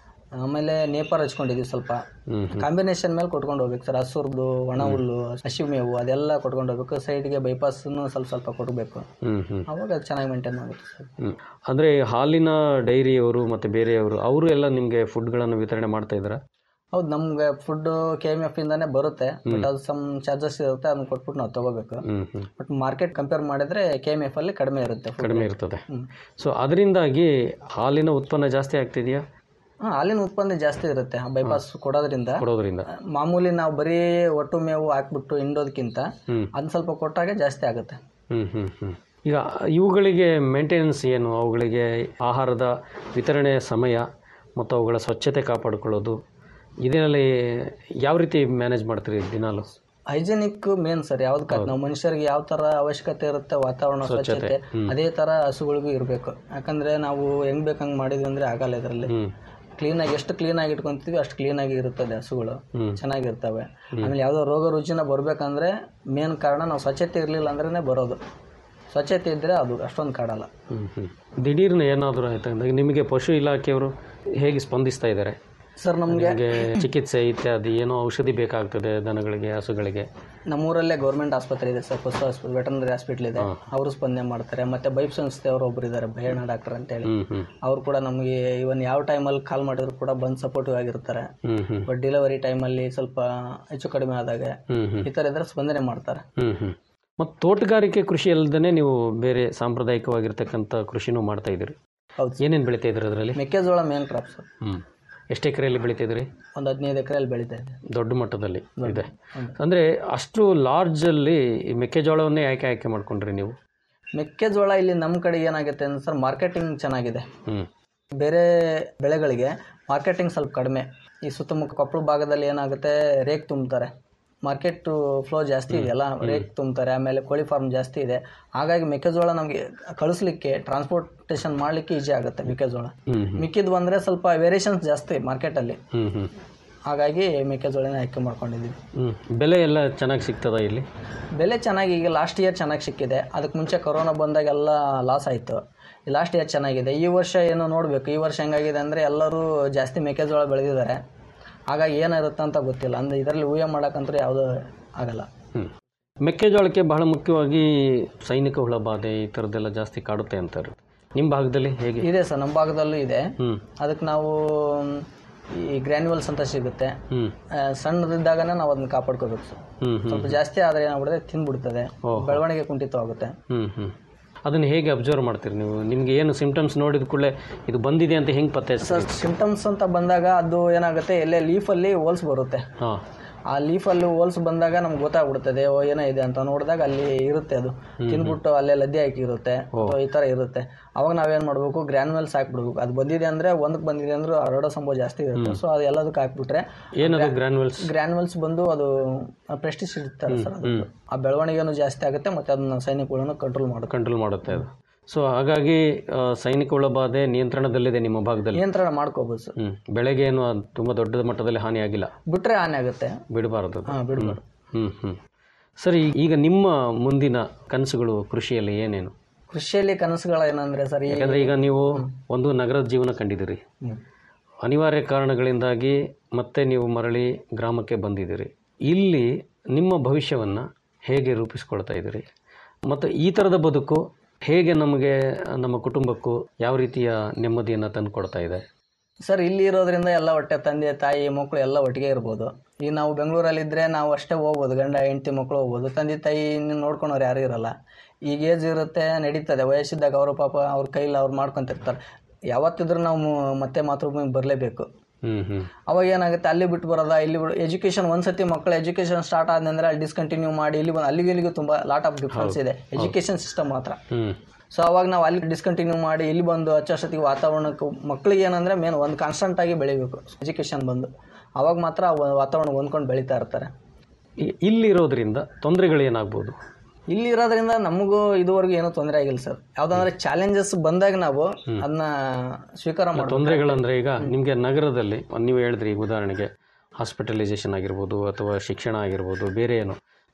[SPEAKER 14] ಆಮೇಲೆ ನೇಪಾರ್ ಹಚ್ಕೊಂಡಿದ್ದೀವಿ ಸ್ವಲ್ಪ
[SPEAKER 13] ಹ್ಮ್ ಹ್ಮ್.
[SPEAKER 14] ಕಾಂಬಿನೇಷನ್ ಮೇಲೆ ಕೊಟ್ಕೊಂಡು ಹೋಗ್ಬೇಕು ಸರ್ ಹಸುರ್ದು ಒಣ ಹುಲ್ಲು ಹಸಿ ಮೇವು ಅದೆಲ್ಲ ಕೊಟ್ಕೊಂಡು ಹೋಗ್ಬೇಕು ಸೈಡ್ಗೆ ಬೈಪಾಸ್ನು ಸ್ವಲ್ಪ ಸ್ವಲ್ಪ ಕೊಡಬೇಕು
[SPEAKER 13] ಹ್ಮ್ ಹ್ಮ್
[SPEAKER 14] ಅವಾಗ ಅದು ಚೆನ್ನಾಗಿ ಮೇಂಟೈನ್ ಆಗುತ್ತೆ ಸರ್
[SPEAKER 13] ಹ್ಮ್. ಅಂದ್ರೆ ಹಾಲಿನ ಡೈರಿಯವರು ಮತ್ತೆ ಬೇರೆಯವರು ಅವರು ಎಲ್ಲ ನಿಮಗೆ ಫುಡ್ಗಳನ್ನು ವಿತರಣೆ ಮಾಡ್ತಾ ಇದ್ದಾರಾ
[SPEAKER 14] ಹೌದು ನಮ್ಗೆ ಫುಡ್ ಕೆ ಎಮ್ ಎಫ್ ಇಂದಾನೆ ಬರುತ್ತೆ ಬಟ್ ಅದು ಸಮ್ ಚಾರ್ಜಸ್ ಇರುತ್ತೆ ಅದನ್ನ ಕೊಟ್ಬಿಟ್ಟು ನಾವು ತಗೋಬೇಕು
[SPEAKER 13] ಹ್ಮ್ ಹ್ಮ್
[SPEAKER 14] ಬಟ್ ಮಾರ್ಕೆಟ್ ಕಂಪೇರ್ ಮಾಡಿದ್ರೆ ಕೆ ಎಮ್ ಎಫ್ ಅಲ್ಲಿ ಕಡಿಮೆ ಇರುತ್ತೆ food.
[SPEAKER 13] ಕಡಿಮೆ ಇರ್ತದೆ
[SPEAKER 14] ಹ್ಮ್.
[SPEAKER 13] ಸೊ ಅದರಿಂದಾಗಿ ಹಾಲಿನ ಉತ್ಪನ್ನ ಜಾಸ್ತಿ ಆಗ್ತಿದೆಯಾ
[SPEAKER 14] ಹಾ, ಹಾಲಿನ ಉತ್ಪನ್ನ ಜಾಸ್ತಿ ಇರುತ್ತೆ ಬೈಪಾಸ್ ಕೊಡೋದ್ರಿಂದ
[SPEAKER 13] ಕೊಡೋದ್ರಿಂದ
[SPEAKER 14] ಮಾಮೂಲಿ ನಾವು ಬರೀ ಒಟ್ಟು ಮೇವು ಹಾಕ್ಬಿಟ್ಟು ಹಿಂಡೋದಕ್ಕಿಂತ
[SPEAKER 13] ಹ್ಮ್
[SPEAKER 14] ಅದನ್ನ ಸ್ವಲ್ಪ ಕೊಟ್ಟಾಗ ಜಾಸ್ತಿ ಆಗುತ್ತೆ
[SPEAKER 13] ಹ್ಮ್ ಹ್ಮ್ ಹ್ಮ್ ಈಗ ಇವುಗಳಿಗೆ ಮೇಂಟೆನೆನ್ಸ್ ಏನು ಅವುಗಳಿಗೆ ಆಹಾರದ ವಿತರಣೆ ಸಮಯ ಮತ್ತು ಅವುಗಳ ಸ್ವಚ್ಛತೆ ಕಾಪಾಡಿಕೊಳ್ಳೋದು ಇದರಲ್ಲಿ ಯಾವ ರೀತಿ ಮ್ಯಾನೇಜ್ ಮಾಡ್ತೀರಿ ದಿನಾಲು
[SPEAKER 14] ಹೈಜೆನಿಕ್ ಮೇನ್ ಸರ್ ಯಾವ್ದಕ್ಕೆ ನಾವು ಮನುಷ್ಯರಿಗೆ ಯಾವ ತರ ಅವಶ್ಯಕತೆ ಇರುತ್ತೆ ವಾತಾವರಣ
[SPEAKER 13] ಸ್ವಚ್ಛತೆ,
[SPEAKER 14] ಸ್ವಚ್ಛತೆ
[SPEAKER 13] ಹ್ಮ್.
[SPEAKER 14] ಅದೇ ತರ ಹಸುಗಳಿಗೂ ಇರಬೇಕು ಯಾಕಂದ್ರೆ ನಾವು ಹೆಂಗ್ ಬೇಕಂಗ್ ಮಾಡಿದ್ವಿ ಅಂದ್ರೆ ಆಗಲ್ಲ ಇದರಲ್ಲಿ
[SPEAKER 13] ಹ್ಮ್
[SPEAKER 14] ಕ್ಲೀನಾಗಿ ಎಷ್ಟು ಕ್ಲೀನಾಗಿ ಇಟ್ಕೊಂತೀವಿ ಅಷ್ಟು ಕ್ಲೀನಾಗಿ ಇರುತ್ತದೆ ಹಸುಗಳು
[SPEAKER 13] ಹ್ಮ್.
[SPEAKER 14] ಚೆನ್ನಾಗಿರ್ತವೆ ಆಮೇಲೆ ಯಾವುದೋ ರೋಗ ರುಜಿನ ಬರ್ಬೇಕಂದ್ರೆ ಮೇನ್ ಕಾರಣ ನಾವು ಸ್ವಚ್ಛತೆ ಇರಲಿಲ್ಲ ಅಂದ್ರೇ ಬರೋದು ಸ್ವಚ್ಛತೆ ಇದ್ದರೆ ಅದು ಅಷ್ಟೊಂದು ಕಾಡಲ್ಲ
[SPEAKER 13] ಹ್ಮ್ ಹ್ಮ್ ದಿಢೀರ್ನ ಏನಾದರೂ ಆಯ್ತು ಅಂದಾಗ ನಿಮಗೆ ಪಶು ಇಲಾಖೆಯವರು ಹೇಗೆ ಸ್ಪಂದಿಸ್ತಾ ಇದ್ದಾರೆ
[SPEAKER 14] ಸರ್ ನಮಗೆ
[SPEAKER 13] ನಿಮಗೆ ಚಿಕಿತ್ಸೆ ಇತ್ಯಾದಿ ಏನೋ ಔಷಧಿ ಬೇಕಾಗ್ತದೆ ದನಗಳಿಗೆ ಹಸುಗಳಿಗೆ
[SPEAKER 14] ನಮ್ಮೂರಲ್ಲೇ ಗೌರ್ಮೆಂಟ್ ಆಸ್ಪತ್ರೆ ಇದೆ ಸರ್ ಪಶು ಆಸ್ಪತ್ರೆ ವೆಟರ್ನರಿ ಹಾಸ್ಪಿಟ್ಲ್ ಇದೆ ಅವರು ಸ್ಪಂದನೆ ಮಾಡ್ತಾರೆ ಮತ್ತೆ ಬೈಪ್ ಸಂಸ್ಥೆಯವರು ಒಬ್ರು ಇದ್ದಾರೆ ಭಯಣ್ಣ ಡಾಕ್ಟರ್ ಅಂತೇಳಿ
[SPEAKER 13] ಹ್ಮ್ ಹ್ಮ್
[SPEAKER 14] ಅವ್ರು ಕೂಡ ನಮಗೆ ಇವನ್ ಯಾವ ಟೈಮಲ್ಲಿ ಕಾಲ್ ಮಾಡಿದ್ರು ಕೂಡ ಬಂದು ಸಪೋರ್ಟಿವ್ ಆಗಿರ್ತಾರೆ
[SPEAKER 13] ಹ್ಮ್ ಹ್ಮ್
[SPEAKER 14] ಬಟ್ ಡೆಲಿವರಿ ಟೈಮಲ್ಲಿ ಸ್ವಲ್ಪ ಹೆಚ್ಚು ಕಡಿಮೆ ಆದಾಗ
[SPEAKER 13] ಹ್ಮ್ ಹ್ಮ್
[SPEAKER 14] ಈ ಥರ ಇದ್ರೆ ಸ್ಪಂದನೆ ಮಾಡ್ತಾರೆ
[SPEAKER 13] ಹ್ಮ್ ಹ್ಮ್ ಮತ್ತು ತೋಟಗಾರಿಕೆ ಕೃಷಿ ಅಲ್ಲದೆ ನೀವು ಬೇರೆ ಸಾಂಪ್ರದಾಯಿಕವಾಗಿರ್ತಕ್ಕಂಥ ಕೃಷಿನೂ ಮಾಡ್ತಾ ಇದ್ದೀರಿ
[SPEAKER 14] ಹೌದು
[SPEAKER 13] ಏನೇನು ಬೆಳಿತಾ ಇದ್ದೀರಿ ಅದರಲ್ಲಿ
[SPEAKER 14] ಮೆಕ್ಕೆಜೋಳ ಮೇನ್ ಕ್ರಾಪ್ ಸರ್
[SPEAKER 13] ಹ್ಮ್ ಎಷ್ಟು ಎಕರೆಯಲ್ಲಿ ಬೆಳಿತಾ ಇದ್ದೀರಿ
[SPEAKER 14] ಒಂದು ಹದಿನೈದು ಎಕರೆಯಲ್ಲಿ ಬೆಳೀತಾ ಇದೆ
[SPEAKER 13] ದೊಡ್ಡ ಮಟ್ಟದಲ್ಲಿ ಇದೆ ಅಂದರೆ ಅಷ್ಟು ಲಾರ್ಜಲ್ಲಿ ಈ ಮೆಕ್ಕೆಜೋಳವನ್ನೇ ಆಯ್ಕೆ ಆಯ್ಕೆ ಮಾಡ್ಕೊಂಡ್ರಿ ನೀವು
[SPEAKER 14] ಮೆಕ್ಕೆಜೋಳ ಇಲ್ಲಿ ನಮ್ಮ ಕಡೆ ಏನಾಗುತ್ತೆ ಅಂದ್ರೆ ಸರ್ ಮಾರ್ಕೆಟಿಂಗ್ ಚೆನ್ನಾಗಿದೆ
[SPEAKER 13] ಹ್ಮ್
[SPEAKER 14] ಬೇರೆ ಬೆಳೆಗಳಿಗೆ ಮಾರ್ಕೆಟಿಂಗ್ ಸ್ವಲ್ಪ ಕಡಿಮೆ ಈ ಸುತ್ತಮುತ್ತ ಕೊಪ್ಪಳ ಭಾಗದಲ್ಲಿ ಏನಾಗುತ್ತೆ ರೇಕ್ ತುಂಬ್ತಾರೆ ಮಾರ್ಕೆಟ್ ಫ್ಲೋ ಜಾಸ್ತಿ ಇದೆಯಲ್ಲ ರೇಕ್ ತುಂಬ್ತಾರೆ ಆಮೇಲೆ ಕೋಳಿ ಫಾರ್ಮ್ ಜಾಸ್ತಿ ಇದೆ ಹಾಗಾಗಿ ಮೆಕ್ಕೆಜೋಳ ನಮಗೆ ಕಳಿಸ್ಲಿಕ್ಕೆ ಟ್ರಾನ್ಸ್ಪೋರ್ಟೇಷನ್ ಮಾಡಲಿಕ್ಕೆ ಈಜಿ ಆಗುತ್ತೆ ಮೆಕ್ಕೆಜೋಳ
[SPEAKER 13] ಹ್ಮ್ ಹ್ಮ್
[SPEAKER 14] ಮಿಕ್ಕಿದ್ದು ಬಂದರೆ ಸ್ವಲ್ಪ ವೇರಿಯೇಷನ್ಸ್ ಜಾಸ್ತಿ ಮಾರ್ಕೆಟಲ್ಲಿ
[SPEAKER 13] ಹ್ಮ್ ಹ್ಮ್
[SPEAKER 14] ಹಾಗಾಗಿ ಮೆಕ್ಕೆಜೋಳನ ಆಯ್ಕೆ ಮಾಡ್ಕೊಂಡಿದ್ದೀವಿ
[SPEAKER 13] ಹ್ಮ್ ಬೆಲೆ ಎಲ್ಲ ಚೆನ್ನಾಗಿ ಸಿಗ್ತದ ಇಲ್ಲಿ
[SPEAKER 14] ಬೆಲೆ ಚೆನ್ನಾಗಿ ಈಗ ಲಾಸ್ಟ್ ಇಯರ್ ಚೆನ್ನಾಗಿ ಸಿಕ್ಕಿದೆ ಅದಕ್ಕೆ ಮುಂಚೆ ಕೊರೋನಾ ಬಂದಾಗೆಲ್ಲ ಲಾಸ್ ಆಯಿತು ಲಾಸ್ಟ್ ಇಯರ್ ಚೆನ್ನಾಗಿದೆ ಈ ವರ್ಷ ಏನೋ ನೋಡಬೇಕು ಈ ವರ್ಷ ಹೆಂಗಾಗಿದೆ ಅಂದರೆ ಎಲ್ಲರೂ ಜಾಸ್ತಿ ಮೆಕ್ಕೆಜೋಳ ಬೆಳೆದಿದ್ದಾರೆ ಹಾಗಾಗಿ ಏನಿರುತ್ತೆ ಅಂತ ಗೊತ್ತಿಲ್ಲ ಅಂದರೆ ಇದರಲ್ಲಿ ಊಹೆ ಮಾಡೋಕ್ಕಂತೂ ಯಾವುದೂ ಆಗಲ್ಲ
[SPEAKER 13] ಹ್ಮ್ ಮೆಕ್ಕೆಜೋಳಕ್ಕೆ ಬಹಳ ಮುಖ್ಯವಾಗಿ ಸೈನಿಕ ಹುಳ ಬಾಧೆ ಈ ಥರದ್ದೆಲ್ಲ ಜಾಸ್ತಿ ಕಾಡುತ್ತೆ ಅಂತಾರೆ ನಿಮ್ಮ ಭಾಗದಲ್ಲಿ ಹೇಗೆ
[SPEAKER 14] ಇದೆ ಸರ್ ನಮ್ಮ ಭಾಗದಲ್ಲೂ ಇದೆ
[SPEAKER 13] ಹ್ಮ್
[SPEAKER 14] ಅದಕ್ಕೆ ನಾವು ಮ್, ಈ ಗ್ರ್ಯಾನ್ಯುವಲ್ಸ್ ಅಂತ ಸಿಗುತ್ತೆ
[SPEAKER 13] ಹ್ಮ್
[SPEAKER 14] ಆ, ಸಣ್ಣದಿದ್ದಾಗನೇ ನಾವು ಅದನ್ನ ಕಾಪಾಡ್ಕೋಬೇಕು ಸರ್
[SPEAKER 13] ಹ್ಮ್ ಹ್ಮ್
[SPEAKER 14] ಸ್ವಲ್ಪ ಜಾಸ್ತಿ ಆದರೆ ಏನಾಗ್ಬಿಡುತ್ತೆ ತಿಂದ್ಬಿಡ್ತದೆ
[SPEAKER 13] ಓಹೋ.
[SPEAKER 14] ಬೆಳವಣಿಗೆ ಕುಂಠಿತವಾಗುತ್ತೆ
[SPEAKER 13] ಹ್ಮ್ ಹ್ಮ್ ಅದನ್ನು ಹೇಗೆ ಅಬ್ಸರ್ವ್ ಮಾಡ್ತೀರಿ ನೀವು ನಿಮಗೆ ಏನು ಸಿಂಪ್ಟಮ್ಸ್ ನೋಡಿದ ಕೂಡಲೇ ಇದು ಬಂದಿದೆ ಅಂತ ಹೆಂಗೆ ಪತ್ತೆ
[SPEAKER 14] ಸರ್ ಸಿಂಪ್ಟಮ್ಸ್ ಅಂತ ಬಂದಾಗ ಅದು ಏನಾಗುತ್ತೆ ಎಲ್ಲೇ ಲೀಫಲ್ಲಿ ಹೋಲ್ಸ್ ಬರುತ್ತೆ
[SPEAKER 13] ಹಾಂ
[SPEAKER 14] ಆ ಲೀಫಲ್ಲಿ ಹೋಲ್ಸ್ ಬಂದಾಗ ನಮ್ಗೆ ಗೊತ್ತಾಗ್ಬಿಡ್ತದೆ ಓ ಏನೋ ಇದೆ ಅಂತ ನೋಡಿದಾಗ ಅಲ್ಲಿ ಇರುತ್ತೆ ಅದು ತಿಂದ್ಬಿಟ್ಟು ಅಲ್ಲೇ ಲದ್ದಿ ಹಾಕಿರುತ್ತೆ ಅಥವಾ ಈ ಥರ ಇರುತ್ತೆ ಅವಾಗ ನಾವೇನು ಮಾಡಬೇಕು ಗ್ರ್ಯಾನ್ಯುವಲ್ಸ್ ಹಾಕ್ಬಿಡ್ಬೇಕು ಅದು ಬಂದಿದೆ ಅಂದರೆ ಒಂದಕ್ಕೆ ಬಂದಿದೆ ಅಂದ್ರೆ ಹರಡೋ ಸಂಭವ ಜಾಸ್ತಿ ಇರುತ್ತೆ ಸೊ ಅದು ಎಲ್ಲದಕ್ಕೆ ಹಾಕ್ಬಿಟ್ರೆ
[SPEAKER 13] ಏನದು ಗ್ರ್ಯಾನ್ಯುವಲ್ಸ್
[SPEAKER 14] ಗ್ರ್ಯಾನ್ಯುವಲ್ಸ್ ಬಂದು ಅದು ಪೆಸ್ಟಿಸೈಡ್ ಇರ್ತಾರೆ ಸರ್ ಅದು
[SPEAKER 13] ಹ್ಮ್.
[SPEAKER 14] ಆ ಬೆಳವಣಿಗೆನೂ ಜಾಸ್ತಿ ಆಗುತ್ತೆ ಮತ್ತು ಅದನ್ನ ಸೈನಿಕಗಳನ್ನು ಕಂಟ್ರೋಲ್ ಮಾಡುತ್ತೆ
[SPEAKER 13] ಕಂಟ್ರೋಲ್ ಮಾಡುತ್ತೆ ಅದು ಸೊ ಹಾಗಾಗಿ ಆ, ಸೈನಿಕ ಹುಳ ಬಾಧೆ ನಿಯಂತ್ರಣದಲ್ಲಿದೆ ನಿಮ್ಮ ಭಾಗದಲ್ಲಿ
[SPEAKER 14] ನಿಯಂತ್ರಣ ಮಾಡ್ಕೋಬೋದು ಸರ್
[SPEAKER 13] ಹ್ಮ್ ಬೆಳೆಗೆ ಏನು ಅದು ತುಂಬ ದೊಡ್ಡ ಮಟ್ಟದಲ್ಲಿ ಹಾನಿ ಆಗಿಲ್ಲ
[SPEAKER 14] ಬಿಟ್ರೆ ಹಾನಿ ಆಗುತ್ತೆ
[SPEAKER 13] ಬಿಡಬಾರದು ಅದು.
[SPEAKER 14] ಹಾಂ ಬಿಡ್ಬಾರ್ದು
[SPEAKER 13] ಹ್ಮ್ ಹ್ಮ್ ಸರಿ ಈಗ ನಿಮ್ಮ ಮುಂದಿನ ಕನಸುಗಳು ಕೃಷಿಯಲ್ಲಿ ಏನೇನು
[SPEAKER 14] ಕೃಷಿಯಲ್ಲಿ ಕನಸುಗಳು ಏನಂದ್ರೆ ಸರ್ ಈ
[SPEAKER 13] ಯಾಕಂದ್ರೆ ಈಗ ನೀವು ಒಂದು ನಗರದ ಜೀವನ ಕಂಡಿದ್ದೀರಿ
[SPEAKER 14] ಹ್ಮ್.
[SPEAKER 13] ಅನಿವಾರ್ಯ ಕಾರಣಗಳಿಂದಾಗಿ ಮತ್ತೆ ನೀವು ಮರಳಿ ಗ್ರಾಮಕ್ಕೆ ಬಂದಿದ್ದೀರಿ ಇಲ್ಲಿ ನಿಮ್ಮ ಭವಿಷ್ಯವನ್ನು ಹೇಗೆ ರೂಪಿಸ್ಕೊಳ್ತಾ ಇದ್ದೀರಿ ಮತ್ತು ಈ ಥರದ ಬದುಕು ಹೇಗೆ ನಮಗೆ ನಮ್ಮ ಕುಟುಂಬಕ್ಕೂ ಯಾವ ರೀತಿಯ ನೆಮ್ಮದಿಯನ್ನು ತಂದು ಕೊಡ್ತಾ ಇದೆ
[SPEAKER 14] ಸರ್ ಇಲ್ಲಿ ಇರೋದ್ರಿಂದ ಎಲ್ಲ ಹೊಟ್ಟೆ ತಂದೆ ತಾಯಿ ಮಕ್ಕಳು ಎಲ್ಲ ಒಟ್ಟಿಗೆ ಇರ್ಬೋದು ಈಗ ನಾವು ಬೆಂಗಳೂರಲ್ಲಿದ್ದರೆ ನಾವು ಅಷ್ಟೇ ಹೋಗ್ಬೋದು ಗಂಡ ಹೆಂಡತಿ ಮಕ್ಕಳು ಹೋಗ್ಬೋದು ತಂದೆ ತಾಯಿ ನೋಡ್ಕೊಳೋರು ಯಾರೂ ಇರಲ್ಲ ಈಗ ಏಜ್ ಇರುತ್ತೆ ನಡೀತದೆ ವಯಸ್ಸಿದ್ದಾಗ ಅವರು ಪಾಪ ಅವ್ರ ಕೈಲಿ ಅವ್ರು ಮಾಡ್ಕೊಂತಿರ್ತಾರೆ ಯಾವತ್ತಿದ್ರೂ ನಾವು ಮು- ಮತ್ತೆ ಮಾತೃಭೂಮಿಗೆ ಬರಲೇಬೇಕು
[SPEAKER 13] ಹ್ಮ್ ಹ್ಮ್
[SPEAKER 14] ಅವಾಗ ಏನಾಗುತ್ತೆ ಅಲ್ಲಿ ಬಿಟ್ಟು ಬರೋದ ಇಲ್ಲಿ ಬಿಡು ಎಜುಕೇಷನ್ ಒಂದ್ಸತಿ ಮಕ್ಕಳ ಎಜುಕೇಷನ್ ಸ್ಟಾರ್ಟ್ ಆದ್ನಂದ್ರೆ ಅಲ್ಲಿ ಡಿಸ್ಕಂಟಿನ್ಯೂ ಮಾಡಿ ಇಲ್ಲಿ ಬಂದು ಅಲ್ಲಿಗೆ ಇಲ್ಲಿಗೂ ತುಂಬ ಲಾಟ್ ಆಫ್ ಡಿಫ್ರೆನ್ಸ್ ಇದೆ ಎಜುಕೇಷನ್ ಸಿಸ್ಟಮ್ ಮಾತ್ರ
[SPEAKER 13] ಹ್ಮ್
[SPEAKER 14] ಸೊ ಅವಾಗ ನಾವು ಅಲ್ಲಿ ಡಿಸ್ಕಂಟಿನ್ಯೂ ಮಾಡಿ ಇಲ್ಲಿ ಬಂದು ಹಚ್ಚೋಷ್ಟೊತ್ತಿಗೆ ವಾತಾವರಣಕ್ಕೆ ಮಕ್ಕಳಿಗೆ ಏನಂದರೆ ಮೇನ್ ಒಂದು ಕಾನ್ಸ್ಟಂಟ್ ಆಗಿ ಬೆಳಿಬೇಕು ಎಜುಕೇಷನ್ ಬಂದು ಅವಾಗ ಮಾತ್ರ ಆ ವ- ವಾತಾವರಣ ಹೊಂದ್ಕೊಂಡು ಬೆಳೀತಾ ಇರ್ತಾರೆ
[SPEAKER 13] ಇ- ಇಲ್ಲಿರೋದ್ರಿಂದ ತೊಂದರೆಗಳು ಏನಾಗ್ಬೋದು
[SPEAKER 14] ಇಲ್ಲಿ ಇರೋದ್ರಿಂದ ನಮಗೂ ಇದುವರೆಗೂ ಏನೂ ತೊಂದರೆ ಆಗಿಲ್ಲ ಸರ್ ಯಾವುದಂದ್ರೆ ಚಾಲೆಂಜಸ್ ಬಂದಾಗ ನಾವು ಅದನ್ನ ಸ್ವೀಕಾರ ಮಾಡ್ಬೇಕು
[SPEAKER 13] ತೊಂದರೆಗಳಂದ್ರೆ ಈಗ ನಿಮಗೆ ನಗರದಲ್ಲಿ ನೀವು ಹೇಳಿದ್ರಿ ಈಗ ಉದಾಹರಣೆಗೆ ಹಾಸ್ಪಿಟಲೈಸೇಷನ್ ಆಗಿರ್ಬೋದು ಅಥವಾ ಶಿಕ್ಷಣ ಆಗಿರ್ಬೋದು ಬೇರೆ ಏನು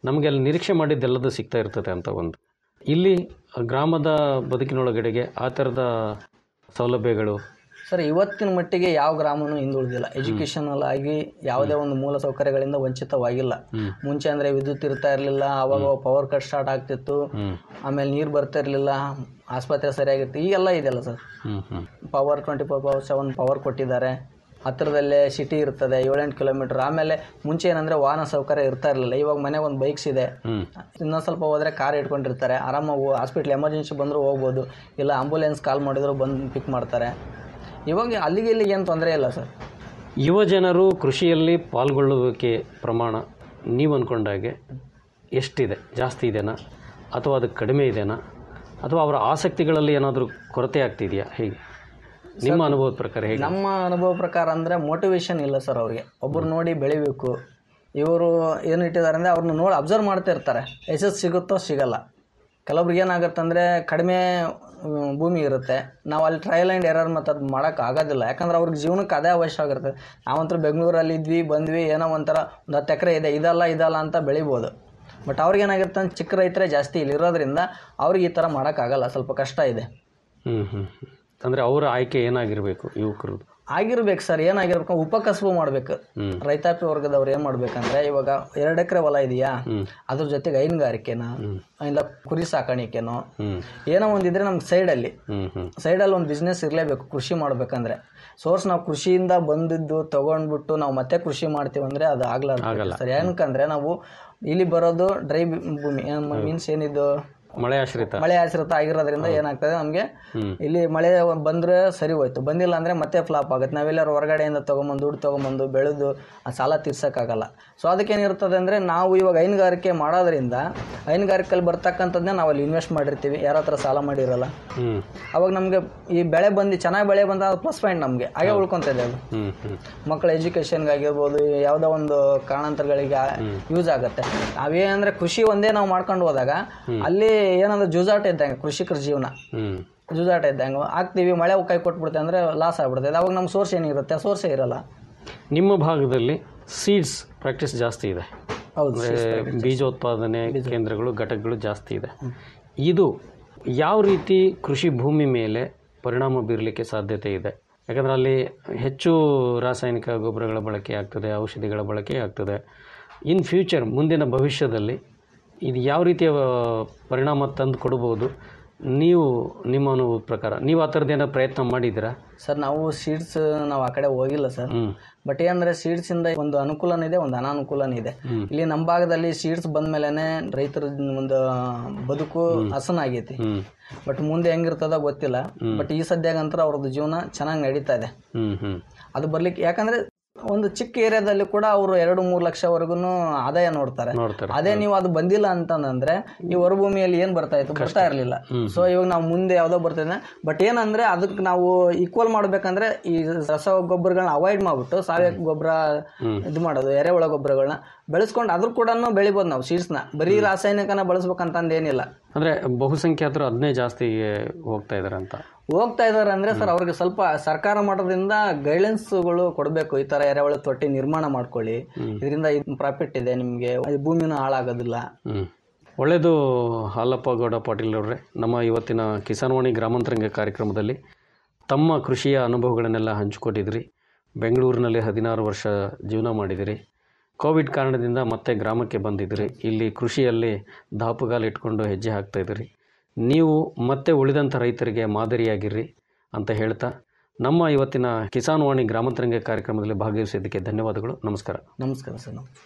[SPEAKER 13] ನಮಗೆ ಅಲ್ಲಿ ನಿರೀಕ್ಷೆ ಮಾಡಿದ್ದೆಲ್ಲದೂ ಸಿಗ್ತಾ ಇರ್ತದೆ ಅಂತ ಒಂದು ಇಲ್ಲಿ ಗ್ರಾಮದ ಬದುಕಿನೊಳಗಡೆಗೆ ಆ ಥರದ ಸೌಲಭ್ಯಗಳು
[SPEAKER 14] ಸರ್ ಇವತ್ತಿನ ಮಟ್ಟಿಗೆ ಯಾವ ಗ್ರಾಮನೂ ಹಿಂದುಳಿದಿಲ್ಲ ಎಜುಕೇಷನಲ್ ಆಗಿ ಯಾವುದೇ ಒಂದು ಮೂಲ ಸೌಕರ್ಯಗಳಿಂದ ವಂಚಿತವಾಗಿಲ್ಲ ಮುಂಚೆ ಅಂದ್ರೆ ವಿದ್ಯುತ್ ಇರ್ತಾ ಇರಲಿಲ್ಲ ಅವಾಗ ಪವರ್ ಕಟ್ ಸ್ಟಾರ್ಟ್ ಆಗ್ತಿತ್ತು ಆಮೇಲೆ ನೀರು ಬರ್ತಾ ಇರಲಿಲ್ಲ ಆಸ್ಪತ್ರೆ ಸರಿಯಾಗಿತ್ತು ಈಗೆಲ್ಲ ಇದೆಯಲ್ಲ ಸರ್
[SPEAKER 13] ಹ್ಞೂ ಹ್ಞೂ
[SPEAKER 14] power twenty four power seven power ಕೊಟ್ಟಿದ್ದಾರೆ ಹತ್ತಿರದಲ್ಲೇ ಸಿಟಿ ಇರ್ತದೆ ಏಳೆಂಟು ಕಿಲೋಮೀಟರ್ ಆಮೇಲೆ ಮುಂಚೆ ಏನಂದ್ರೆ ವಾಹನ ಸೌಕರ್ಯ ಇರ್ತಾ ಇರಲಿಲ್ಲ ಇವಾಗ ಮನೆಗೆ ಒಂದು ಬೈಕ್ಸ್ ಇದೆ
[SPEAKER 13] ಹ್ಞೂ
[SPEAKER 14] ಇನ್ನೊಂದು ಸ್ವಲ್ಪ ಹೋದರೆ ಕಾರ್ ಇಟ್ಕೊಂಡಿರ್ತಾರೆ ಆರಾಮಾಗಿ ಹಾಸ್ಪಿಟ್ಲ್ ಎಮರ್ಜೆನ್ಸಿ ಬಂದರೂ ಹೋಗ್ಬೋದು ಇಲ್ಲ ಆಂಬುಲೆನ್ಸ್ ಕಾಲ್ ಮಾಡಿದ್ರು ಬಂದು ಪಿಕ್ ಮಾಡ್ತಾರೆ ಇವಾಗ ಅಲ್ಲಿಗೆ ಇಲ್ಲಿಗೆ ಏನು ತೊಂದರೆ ಇಲ್ಲ ಸರ್
[SPEAKER 13] ಯುವ ಜನರು ಕೃಷಿಯಲ್ಲಿ ಪಾಲ್ಗೊಳ್ಳುವಿಕೆ ಪ್ರಮಾಣ ನೀವು ಅಂದ್ಕೊಂಡಾಗೆ ಎಷ್ಟಿದೆ ಜಾಸ್ತಿ ಇದೆನಾ ಅಥವಾ ಅದು ಕಡಿಮೆ ಇದೆನಾ ಅಥವಾ ಅವರ ಆಸಕ್ತಿಗಳಲ್ಲಿ ಏನಾದರೂ ಕೊರತೆ ಆಗ್ತಿದೆಯಾ ಹೇಗೆ ನಿಮ್ಮ ಅನುಭವದ ಪ್ರಕಾರ ಹೇಗೆ
[SPEAKER 14] ನಮ್ಮ ಅನುಭವ ಪ್ರಕಾರ ಅಂದರೆ ಮೋಟಿವೇಶನ್ ಇಲ್ಲ ಸರ್ ಅವ್ರಿಗೆ ಒಬ್ಬರು ನೋಡಿ ಬೆಳಿಬೇಕು ಇವರು ಏನು ಇಟ್ಟಿದ್ದಾರೆ ಅಂದರೆ ಅವ್ರನ್ನ ನೋಡಿ ಅಬ್ಸರ್ವ್ ಮಾಡ್ತಾ ಇರ್ತಾರೆ ಎಷ್ಟೆಷ್ಟು ಸಿಗುತ್ತೋ ಸಿಗಲ್ಲ ಕೆಲವ್ರಿಗೆ ಏನಾಗುತ್ತೆ ಅಂದರೆ ಕಡಿಮೆ ಮ್, ಭೂಮಿ ಇರುತ್ತೆ ನಾವು ಅಲ್ಲಿ ಟ್ರಯಲ್ ಆ್ಯಂಡ್ ಎರರ್ ಮತ್ತು ಅದು ಮಾಡೋಕೆ ಆಗೋದಿಲ್ಲ ಯಾಕಂದ್ರೆ ಅವ್ರಿಗೆ ಜೀವನಕ್ಕೆ ಅದೇ ಅವಶ್ಯ ಆಗಿರುತ್ತೆ ನಾವಂತೂ ಬೆಂಗಳೂರಲ್ಲಿ ಇದ್ವಿ ಬಂದ್ವಿ ಏನೋ ಒಂಥರ ಒಂದು ಹತ್ತು ಎಕರೆ ಇದೆ ಇದಲ್ಲ ಇದಲ್ಲ ಅಂತ ಬೆಳಿಬೋದು ಬಟ್ ಅವ್ರಿಗೆ ಏನಾಗಿರುತ್ತೆ ಅಂದ್ರೆ ಚಿಕ್ಕ ರೈತರೇ ಜಾಸ್ತಿ ಇಲ್ಲಿ ಇರೋದ್ರಿಂದ ಅವ್ರಿಗೆ ಈ ಥರ ಮಾಡೋಕ್ಕಾಗಲ್ಲ ಸ್ವಲ್ಪ ಕಷ್ಟ ಇದೆ
[SPEAKER 13] ಹ್ಞೂ ಹ್ಞೂ ಅಂದರೆ ಅವರ ಆಯ್ಕೆ ಏನಾಗಿರಬೇಕು ಯುವಕರದ್ದು
[SPEAKER 14] ಆಗಿರ್ಬೇಕು ಸರ್ ಏನಾಗಿರ್ಬೇಕು ಉಪಕಸಬು ಮಾಡ್ಬೇಕು
[SPEAKER 13] ಹ್ಞೂ
[SPEAKER 14] ರೈತಾಪಿ ವರ್ಗದವ್ರು ಏನು ಮಾಡ್ಬೇಕಂದ್ರೆ ಇವಾಗ ಎರಡು ಎಕರೆ ಹೊಲ ಇದೆಯಾ
[SPEAKER 13] ಹ್ಞೂ
[SPEAKER 14] ಅದ್ರ ಜೊತೆಗೆ ಹೈನುಗಾರಿಕೆನ ಇಲ್ಲ ಕುರಿ ಸಾಕಾಣಿಕೆನೋ
[SPEAKER 13] ಹ್ಞೂ
[SPEAKER 14] ಏನೋ ಒಂದಿದ್ರೆ ನಮ್ಗೆ ಸೈಡಲ್ಲಿ
[SPEAKER 13] ಹ್ಞೂ ಹ್ಞೂ
[SPEAKER 14] ಸೈಡಲ್ಲಿ ಒಂದು ಬಿಸ್ನೆಸ್ ಇರಲೇಬೇಕು ಕೃಷಿ ಮಾಡ್ಬೇಕಂದ್ರೆ ಸೋರ್ಸ್ ನಾವು ಕೃಷಿಯಿಂದ ಬಂದಿದ್ದು ತಗೊಂಡ್ಬಿಟ್ಟು ನಾವು ಮತ್ತೆ ಕೃಷಿ ಮಾಡ್ತೀವಿ ಅಂದ್ರೆ ಅದು ಆಗ್ಲಾರ್ದು ಸರ್ ಏನಕ್ಕಂದ್ರೆ ನಾವು ಇಲ್ಲಿ ಬರೋದು ಡ್ರೈ ಭೂಮಿ ಮೀನ್ಸ್ ಏನಿದು
[SPEAKER 13] ಮಳೆ ಆಶ್ರಿತ
[SPEAKER 14] ಮಳೆ ಆಶ್ರಿತ ಆಗಿರೋದ್ರಿಂದ ಏನಾಗ್ತದೆ ನಮಗೆ
[SPEAKER 13] ಹ್ಞೂ
[SPEAKER 14] ಇಲ್ಲಿ ಮಳೆ ಬಂದ್ರೆ ಸರಿ ಹೋಯ್ತು ಬಂದಿಲ್ಲ ಅಂದ್ರೆ ಮತ್ತೆ ಫ್ಲಾಪ್ ಆಗುತ್ತೆ ನಾವೆಲ್ಲರೂ ಹೊರಗಡೆಯಿಂದ ತೊಗೊಂಬಂದು ದುಡ್ಡು ತೊಗೊಂಬಂದು ಬೆಳೆದು ಆ ಸಾಲ ತೀರ್ಸೋಕ್ಕಾಗಲ್ಲ ಸೊ ಅದಕ್ಕೇನಿರ್ತದೆ ಅಂದರೆ ನಾವು ಇವಾಗ ಹೈನುಗಾರಿಕೆ ಮಾಡೋದ್ರಿಂದ ಹೈನುಗಾರಿಕೆಯಲ್ಲಿ ಬರ್ತಕ್ಕಂಥದ್ದನ್ನೇ ನಾವು ಅಲ್ಲಿ ಇನ್ವೆಸ್ಟ್ ಮಾಡಿರ್ತೀವಿ ಯಾರ ಹತ್ರ ಸಾಲ ಮಾಡಿರಲ್ಲ
[SPEAKER 13] ಹ್ಞೂ
[SPEAKER 14] ಅವಾಗ ನಮಗೆ ಈ ಬೆಳೆ ಬಂದು ಚೆನ್ನಾಗಿ ಬೆಳೆ ಬಂದ ಪ್ಲಸ್ ಪಾಯಿಂಟ್ ನಮಗೆ ಹಾಗೆ ಉಳ್ಕೊಂತದೆ ಅದು
[SPEAKER 13] ಹ್ಞೂ ಹ್ಞೂ
[SPEAKER 14] ಮಕ್ಕಳ ಎಜುಕೇಷನ್ಗೆ ಆಗಿರ್ಬೋದು ಯಾವುದೋ ಒಂದು ಕಾರಣಾಂತರಗಳಿಗೆ ಯೂಸ್ ಆಗುತ್ತೆ ನಾವೇನಂದ್ರೆ ಕೃಷಿ ಒಂದೇ ನಾವು ಮಾಡ್ಕೊಂಡು ಹೋದಾಗ ಅಲ್ಲಿ ಏನಂದ್ರೆ ಜೂಜಾಟ ಇದ್ದಂಗೆ ಕೃಷಿಕರ ಜೀವನ
[SPEAKER 13] ಹ್ಞೂ
[SPEAKER 14] ಜೂಜಾಟ ಇದ್ದಂಗೆ ಹಾಕ್ತೀವಿ ಮಳೆ ಕೈ ಕೊಟ್ಬಿಡುತ್ತೆ ಅಂದರೆ ಲಾಸ್ ಆಗ್ಬಿಡುತ್ತೆ ಅವಾಗ ನಮ್ಮ ಸೋರ್ಸ್ ಏನಿರುತ್ತೆ ಸೋರ್ಸೇ ಇರಲ್ಲ
[SPEAKER 13] ನಿಮ್ಮ ಭಾಗದಲ್ಲಿ ಸೀಡ್ಸ್ ಪ್ರಾಕ್ಟೀಸ್ ಜಾಸ್ತಿ ಇದೆ
[SPEAKER 14] ಹೌದು
[SPEAKER 13] ಅಂದರೆ ಬೀಜೋತ್ಪಾದನೆ ಕೇಂದ್ರಗಳು ಘಟಕಗಳು ಜಾಸ್ತಿ ಇದೆ ಇದು ಯಾವ ರೀತಿ ಕೃಷಿ ಭೂಮಿ ಮೇಲೆ ಪರಿಣಾಮ ಬೀರಲಿಕ್ಕೆ ಸಾಧ್ಯತೆ ಇದೆ ಯಾಕಂದರೆ ಅಲ್ಲಿ ಹೆಚ್ಚು ರಾಸಾಯನಿಕ ಗೊಬ್ಬರಗಳ ಬಳಕೆ ಆಗ್ತದೆ ಔಷಧಿಗಳ ಬಳಕೆ ಆಗ್ತದೆ ಇನ್ ಫ್ಯೂಚರ್ ಮುಂದಿನ ಭವಿಷ್ಯದಲ್ಲಿ ಇದು ಯಾವ ರೀತಿಯ ಆ, ಪರಿಣಾಮ ತಂದು ಕೊಡ್ಬೋದು ನೀವು ನಿಮ್ಮ ಅನುಭವದ ಪ್ರಕಾರ ನೀವು ಆ ಥರದ್ದು ಏನೋ ಪ್ರಯತ್ನ ಮಾಡಿದ್ದೀರಾ
[SPEAKER 14] ಸರ್ ನಾವು ಸೀಡ್ಸ್ ನಾವು ಆ ಕಡೆ ಹೋಗಿಲ್ಲ ಸರ್
[SPEAKER 13] ಹ್ಞೂ
[SPEAKER 14] ಬಟ್ ಏನಂದ್ರೆ ಸೀಡ್ಸ್ ಇಂದ ಒಂದು ಅನುಕೂಲನೂ ಇದೆ ಒಂದು ಅನಾನುಕೂಲನೂ ಇದೆ ಇಲ್ಲಿ ನಮ್ಮ ಭಾಗದಲ್ಲಿ ಸೀಡ್ಸ್ ಬಂದ್ಮೇಲೆನೆ ರೈತರ ಒಂದು ಬದುಕು ಹಸನಾಗೈತಿ
[SPEAKER 13] ಹ್ಞೂ
[SPEAKER 14] ಬಟ್ ಮುಂದೆ ಹೆಂಗಿರ್ತದ ಗೊತ್ತಿಲ್ಲ ಬಟ್ ಈ ಸದ್ಯಾಗಂತರ ಅವ್ರದ್ದು ಜೀವನ ಚೆನ್ನಾಗಿ ನಡೀತಾ ಇದೆ
[SPEAKER 13] ಹ್ಞೂ ಹ್ಞೂ
[SPEAKER 14] ಅದು ಬರ್ಲಿಕ್ಕೆ ಯಾಕಂದ್ರೆ ಒಂದು ಚಿಕ್ಕ ಏರಿಯಾದಲ್ಲಿ ಕೂಡ ಅವರು ಎರಡು ಮೂರು ಲಕ್ಷವರೆಗೂ ಆದಾಯ ನೋಡ್ತಾರೆ
[SPEAKER 13] ನೋಡ್ತಾರೆ
[SPEAKER 14] ಅದೇ ನೀವು ಅದು ಬಂದಿಲ್ಲ ಅಂತಂದ್ರೆ ಈ ಹೊರಭೂಮಿಯಲ್ಲಿ ಏನ್ ಬರ್ತಾ ಇತ್ತು ಬರ್ತಾ ಇರಲಿಲ್ಲ ಸೊ ಇವಾಗ ನಾವು ಮುಂದೆ ಯಾವ್ದೋ ಬರ್ತಿದೆ ಬಟ್ ಏನಂದ್ರೆ ಅದಕ್ಕೆ ನಾವು ಈಕ್ವಲ್ ಮಾಡ್ಬೇಕಂದ್ರೆ ಈ ರಸಗೊಬ್ಬರಗಳನ್ನ ಅವಾಯ್ಡ್ ಮಾಡ್ಬಿಟ್ಟು ಸಾವಯವ ಗೊಬ್ಬರ ಇದು ಮಾಡೋದು ಎರೆಹುಳ ಗೊಬ್ಬರಗಳನ್ನ ಬೆಳೆಸ್ಕೊಂಡು ಅದ್ರ ಕೂಡ ಬೆಳಿಬೋದು ನಾವು ಸೀಡ್ಸ್ನ ಬರೀ ರಾಸಾಯನಿಕನ ಬಳಸ್ಬೇಕಂತಂದು ಏನಿಲ್ಲ
[SPEAKER 13] ಅಂದರೆ ಬಹುಸಂಖ್ಯಾತರು ಅದನ್ನೇ ಜಾಸ್ತಿ ಹೋಗ್ತಾ ಇದ್ದಾರೆ ಅಂತ
[SPEAKER 14] ಹೋಗ್ತಾ ಇದಾರೆ ಅಂದ್ರೆ ಸರ್ ಅವ್ರಿಗೆ ಸ್ವಲ್ಪ ಸರ್ಕಾರ ಮಟ್ಟದಿಂದ ಗೈಡ್ಲೈನ್ಸ್ಗಳು ಕೊಡಬೇಕು ಈ ತರ ಎರೆಹುಳ ತೊಟ್ಟಿ ನಿರ್ಮಾಣ ಮಾಡ್ಕೊಳ್ಳಿ ಇದರಿಂದ ಪ್ರಾಫಿಟ್ ಇದೆ ನಿಮಗೆ ಭೂಮಿನೂ ಹಾಳಾಗೋದಿಲ್ಲ
[SPEAKER 13] ಹ್ಞೂ ಒಳ್ಳೆಯದು ಹಾಲಪ್ಪ ಗೌಡ ಪಾಟೀಲ್ ಅವರೇ ನಮ್ಮ ಇವತ್ತಿನ ಕಿಸಾನ್ವಾಣಿ ಗ್ರಾಮಾಂತರಂಗ ಕಾರ್ಯಕ್ರಮದಲ್ಲಿ ತಮ್ಮ ಕೃಷಿಯ ಅನುಭವಗಳನ್ನೆಲ್ಲ ಹಂಚಿಕೊಂಡಿದ್ರಿ ಬೆಂಗಳೂರಿನಲ್ಲಿ ಹದಿನಾರು ವರ್ಷ ಜೀವನ ಮಾಡಿದಿರಿ ಕೋವಿಡ್ ಕಾರಣದಿಂದ ಮತ್ತೆ ಗ್ರಾಮಕ್ಕೆ ಬಂದಿದ್ರಿ ಇಲ್ಲಿ ಕೃಷಿಯಲ್ಲಿ ದಾಪುಗಾಲು ಇಟ್ಕೊಂಡು ಹೆಜ್ಜೆ ಹಾಕ್ತಾ ಇದ್ದೀರಿ ನೀವು ಮತ್ತೆ ಉಳಿದಂಥ ರೈತರಿಗೆ ಮಾದರಿಯಾಗಿರ್ರಿ ಅಂತ ಹೇಳ್ತಾ ನಮ್ಮ ಇವತ್ತಿನ ಕಿಸಾನ್ ವಾಣಿ ಗ್ರಾಮಾಂತರಂಗ ಕಾರ್ಯಕ್ರಮದಲ್ಲಿ ಭಾಗವಹಿಸಿದ್ದಕ್ಕೆ ಧನ್ಯವಾದಗಳು ನಮಸ್ಕಾರ
[SPEAKER 14] ನಮಸ್ಕಾರ ಸರ್ ನಮಸ್ಕಾರ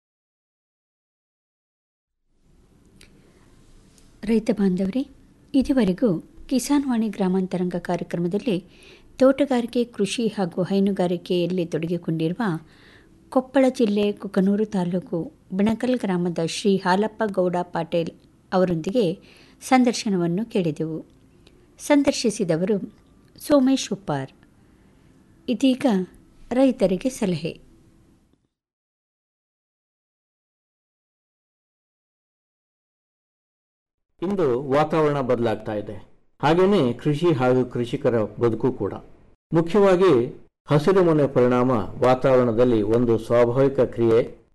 [SPEAKER 2] ರೈತ ಬಾಂಧವರೇ ಇದುವರೆಗೂ ಕಿಸಾನ್ ವಾಣಿ ಗ್ರಾಮಾಂತರಂಗ ಕಾರ್ಯಕ್ರಮದಲ್ಲಿ ತೋಟಗಾರಿಕೆ ಕೃಷಿ ಹಾಗೂ ಹೈನುಗಾರಿಕೆಯಲ್ಲಿ ತೊಡಗಿಕೊಂಡಿರುವ ಕೊಪ್ಪಳ ಜಿಲ್ಲೆ ಕುಕನೂರು ತಾಲೂಕು ಬಿಣಕಲ್ ಗ್ರಾಮದ ಶ್ರೀ ಹಾಲಪ್ಪ ಗೌಡ ಪಾಟೀಲ್ ಅವರೊಂದಿಗೆ ಸಂದರ್ಶನವನ್ನು ಕೇಳಿದೆವು ಸಂದರ್ಶಿಸಿದವರು ಸೋಮೇಶ್ ಉಪ್ಪಾರ್ ಇದೀಗ ರೈತರಿಗೆ ಸಲಹೆ
[SPEAKER 15] ಇಂದು ವಾತಾವರಣ ಬದಲಾಗ್ತಾ ಇದೆ ಹಾಗೆಯೇ ಕೃಷಿ ಹಾಗೂ ಕೃಷಿಕರ ಬದುಕು ಕೂಡ ಮುಖ್ಯವಾಗಿ ಹಸಿರು ಮನೆ ಪರಿಣಾಮ ವಾತಾವರಣದಲ್ಲಿ ಒಂದು ಸ್ವಾಭಾವಿಕ ಕ್ರಿಯೆ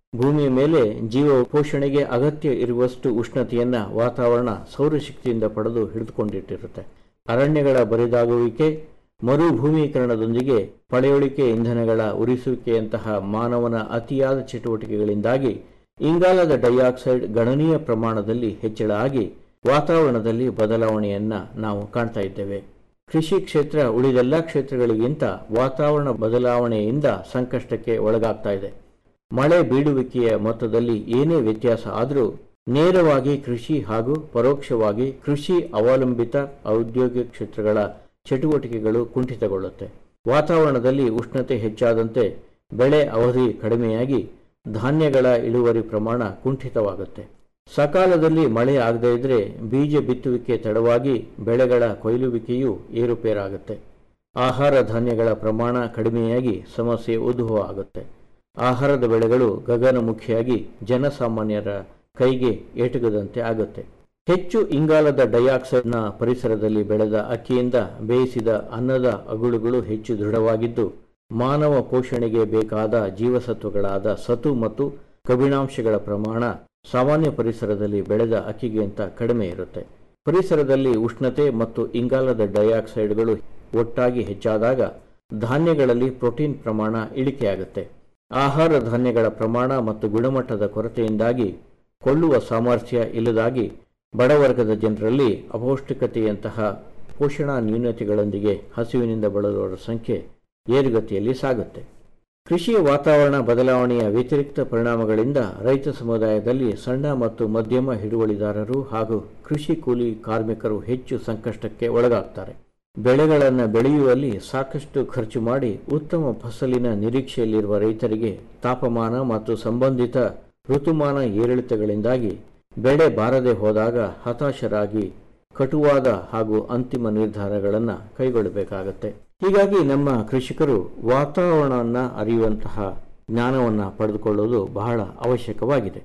[SPEAKER 15] ಭೂಮಿಯ ಮೇಲೆ ಜೀವ ಪೋಷಣೆಗೆ ಅಗತ್ಯ ಇರುವಷ್ಟು ಉಷ್ಣತೆಯನ್ನ ವಾತಾವರಣ ಸೌರಶಕ್ತಿಯಿಂದ ಪಡೆದು ಹಿಡಿದುಕೊಂಡಿಟ್ಟಿರುತ್ತೆ ಅರಣ್ಯಗಳ ಬರಿದಾಗುವಿಕೆ ಮರುಭೂಮೀಕರಣದೊಂದಿಗೆ ಪಳೆಯುಳಿಕೆ ಇಂಧನಗಳ ಉರಿಸುವಿಕೆಯಂತಹ ಮಾನವನ ಅತಿಯಾದ ಚಟುವಟಿಕೆಗಳಿಂದಾಗಿ ಇಂಗಾಲದ ಡೈಆಕ್ಸೈಡ್ ಗಣನೀಯ ಪ್ರಮಾಣದಲ್ಲಿ ಹೆಚ್ಚಳ ಆಗಿ ವಾತಾವರಣದಲ್ಲಿ ಬದಲಾವಣೆಯನ್ನ ನಾವು ಕಾಣ್ತಾ ಇದ್ದೇವೆ ಕೃಷಿ ಕ್ಷೇತ್ರ ಉಳಿದೆಲ್ಲ ಕ್ಷೇತ್ರಗಳಿಗಿಂತ ವಾತಾವರಣ ಬದಲಾವಣೆಯಿಂದ ಸಂಕಷ್ಟಕ್ಕೆ ಒಳಗಾಗ್ತಾ ಇದೆ ಮಳೆ ಬೀಳುವಿಕೆಯ ಮೊತ್ತದಲ್ಲಿ ಏನೇ ವ್ಯತ್ಯಾಸ ಆದರೂ ನೇರವಾಗಿ ಕೃಷಿ ಹಾಗೂ ಪರೋಕ್ಷವಾಗಿ ಕೃಷಿ ಅವಲಂಬಿತ ಔದ್ಯೋಗಿಕ ಕ್ಷೇತ್ರಗಳ ಚಟುವಟಿಕೆಗಳು ಕುಂಠಿತಗೊಳ್ಳುತ್ತೆ ವಾತಾವರಣದಲ್ಲಿ ಉಷ್ಣತೆ ಹೆಚ್ಚಾದಂತೆ ಬೆಳೆ ಅವಧಿ ಕಡಿಮೆಯಾಗಿ ಧಾನ್ಯಗಳ ಇಳುವರಿ ಪ್ರಮಾಣ ಕುಂಠಿತವಾಗುತ್ತೆ ಸಕಾಲದಲ್ಲಿ ಮಳೆ ಆಗದೇ ಇದ್ರೆ ಬೀಜ ಬಿತ್ತುವಿಕೆ ತಡವಾಗಿ ಬೆಳೆಗಳ ಕೊಯ್ಲುವಿಕೆಯೂ ಏರುಪೇರಾಗುತ್ತೆ ಆಹಾರ ಧಾನ್ಯಗಳ ಪ್ರಮಾಣ ಕಡಿಮೆಯಾಗಿ ಸಮಸ್ಯೆ ಉದ್ಭವ ಆಗುತ್ತೆ ಆಹಾರದ ಬೆಳೆಗಳು ಗಗನಮುಖಿಯಾಗಿ ಜನಸಾಮಾನ್ಯರ ಕೈಗೆ ಏಟುಗದಂತೆ ಆಗುತ್ತೆ ಹೆಚ್ಚು ಇಂಗಾಲದ ಡೈಆಕ್ಸೈಡ್ನ ಪರಿಸರದಲ್ಲಿ ಬೆಳೆದ ಅಕ್ಕಿಯಿಂದ ಬೇಯಿಸಿದ ಅನ್ನದ ಅಗುಳುಗಳು ಹೆಚ್ಚು ದೃಢವಾಗಿದ್ದು ಮಾನವ ಪೋಷಣೆಗೆ ಬೇಕಾದ ಜೀವಸತ್ವಗಳಾದ ಸತು ಮತ್ತು ಕಬ್ಬಿಣಾಂಶಗಳ ಪ್ರಮಾಣ ಸಾಮಾನ್ಯ ಪರಿಸರದಲ್ಲಿ ಬೆಳೆದ ಅಕ್ಕಿಗಿಂತ ಕಡಿಮೆ ಇರುತ್ತೆ ಪರಿಸರದಲ್ಲಿ ಉಷ್ಣತೆ ಮತ್ತು ಇಂಗಾಲದ ಡೈಆಕ್ಸೈಡ್ಗಳು ಒಟ್ಟಾಗಿ ಹೆಚ್ಚಾದಾಗ ಧಾನ್ಯಗಳಲ್ಲಿ ಪ್ರೋಟೀನ್ ಪ್ರಮಾಣ ಇಳಿಕೆಯಾಗುತ್ತೆ ಆಹಾರ ಧಾನ್ಯಗಳ ಪ್ರಮಾಣ ಮತ್ತು ಗುಣಮಟ್ಟದ ಕೊರತೆಯಿಂದಾಗಿ ಕೊಳ್ಳುವ ಸಾಮರ್ಥ್ಯ ಇಲ್ಲದಾಗಿ ಬಡವರ್ಗದ ಜನರಲ್ಲಿ ಅಪೌಷ್ಟಿಕತೆಯಂತಹ ಪೋಷಣಾ ನ್ಯೂನತೆಗಳೊಂದಿಗೆ ಹಸಿವಿನಿಂದ ಬಳಲುವವರ ಸಂಖ್ಯೆ ಏರುಗತಿಯಲ್ಲಿ ಸಾಗುತ್ತೆ ಕೃಷಿಯ ವಾತಾವರಣ ಬದಲಾವಣೆಯ ವ್ಯತಿರಿಕ್ತ ಪರಿಣಾಮಗಳಿಂದ ರೈತ ಸಮುದಾಯದಲ್ಲಿ ಸಣ್ಣ ಮತ್ತು ಮಧ್ಯಮ ಹಿಡುವಳಿದಾರರು ಹಾಗೂ ಕೃಷಿ ಕೂಲಿ ಕಾರ್ಮಿಕರು ಹೆಚ್ಚು ಸಂಕಷ್ಟಕ್ಕೆ ಒಳಗಾಗ್ತಾರೆ ಬೆಳೆಗಳನ್ನು ಬೆಳೆಯುವಲ್ಲಿ ಸಾಕಷ್ಟು ಖರ್ಚು ಮಾಡಿ ಉತ್ತಮ ಫಸಲಿನ ನಿರೀಕ್ಷೆಯಲ್ಲಿರುವ ರೈತರಿಗೆ ತಾಪಮಾನ ಮತ್ತು ಸಂಬಂಧಿತ ಋತುಮಾನ ಏರಿಳಿತಗಳಿಂದಾಗಿ ಬೆಳೆ ಬಾರದೆ ಹೋದಾಗ ಹತಾಶರಾಗಿ ಕಟುವಾದ ಹಾಗೂ ಅಂತಿಮ ನಿರ್ಧಾರಗಳನ್ನು ಕೈಗೊಳ್ಳಬೇಕಾಗತ್ತೆ ಹೀಗಾಗಿ ನಮ್ಮ ಕೃಷಿಕರು ವಾತಾವರಣವನ್ನು ಅರಿಯುವಂತಹ ಜ್ಞಾನವನ್ನು ಪಡೆದುಕೊಳ್ಳುವುದು ಬಹಳ ಅವಶ್ಯಕವಾಗಿದೆ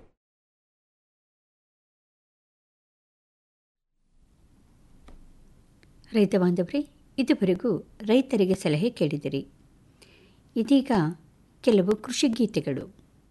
[SPEAKER 2] ರೈತ ಬಾಂಧವರೇ ಇದುವರೆಗೂ ರೈತರಿಗೆ ಸಲಹೆ ಕೇಳಿದಿರಿ ಇದೀಗ ಕೆಲವು ಕೃಷಿ ಗೀತೆಗಳು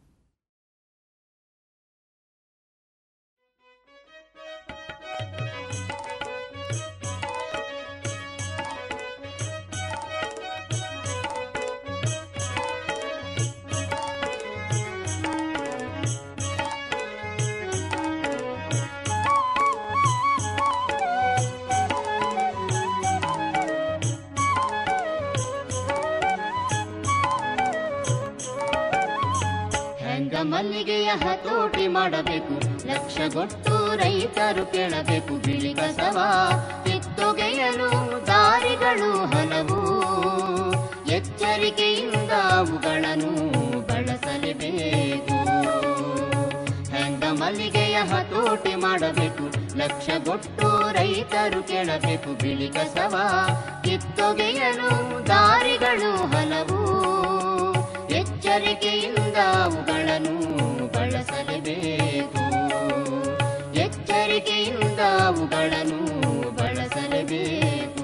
[SPEAKER 16] ಹೆಂಗ ಮಲ್ಲಿಗೆಯ ಹತೋಟಿ ಮಾಡಬೇಕು ಲಕ್ಷಗೊಟ್ಟು ರೈತರು ಕೇಳಬೇಕು ಬಿಳಿ ಕಸವ ಕಿತ್ತೊಗೆಯಲು ದಾರಿಗಳು ಹಲವು ಎಚ್ಚರಿಕೆಯಿಂದ ಅವುಗಳನ್ನು ಬಳಸಲೇಬೇಕು ಹೆಂಗ ಮಲ್ಲಿಗೆಯ ಹತೋಟಿ ಮಾಡಬೇಕು ಲಕ್ಷಗೊಟ್ಟು ರೈತರು ಕೇಳಬೇಕು ಬಿಳಿ ಕಸವ ಕಿತ್ತೊಗೆಯಲು ದಾರಿಗಳು ಹಲವು ಎಚ್ಚರಿಕೆಯಿಂದ ಅವುಗಳನ್ನು ಬಳಸಲೇಬೇಕು ಎಚ್ಚರಿಕೆಯಿಂದ ಅವುಗಳನ್ನು ಬಳಸಲೇಬೇಕು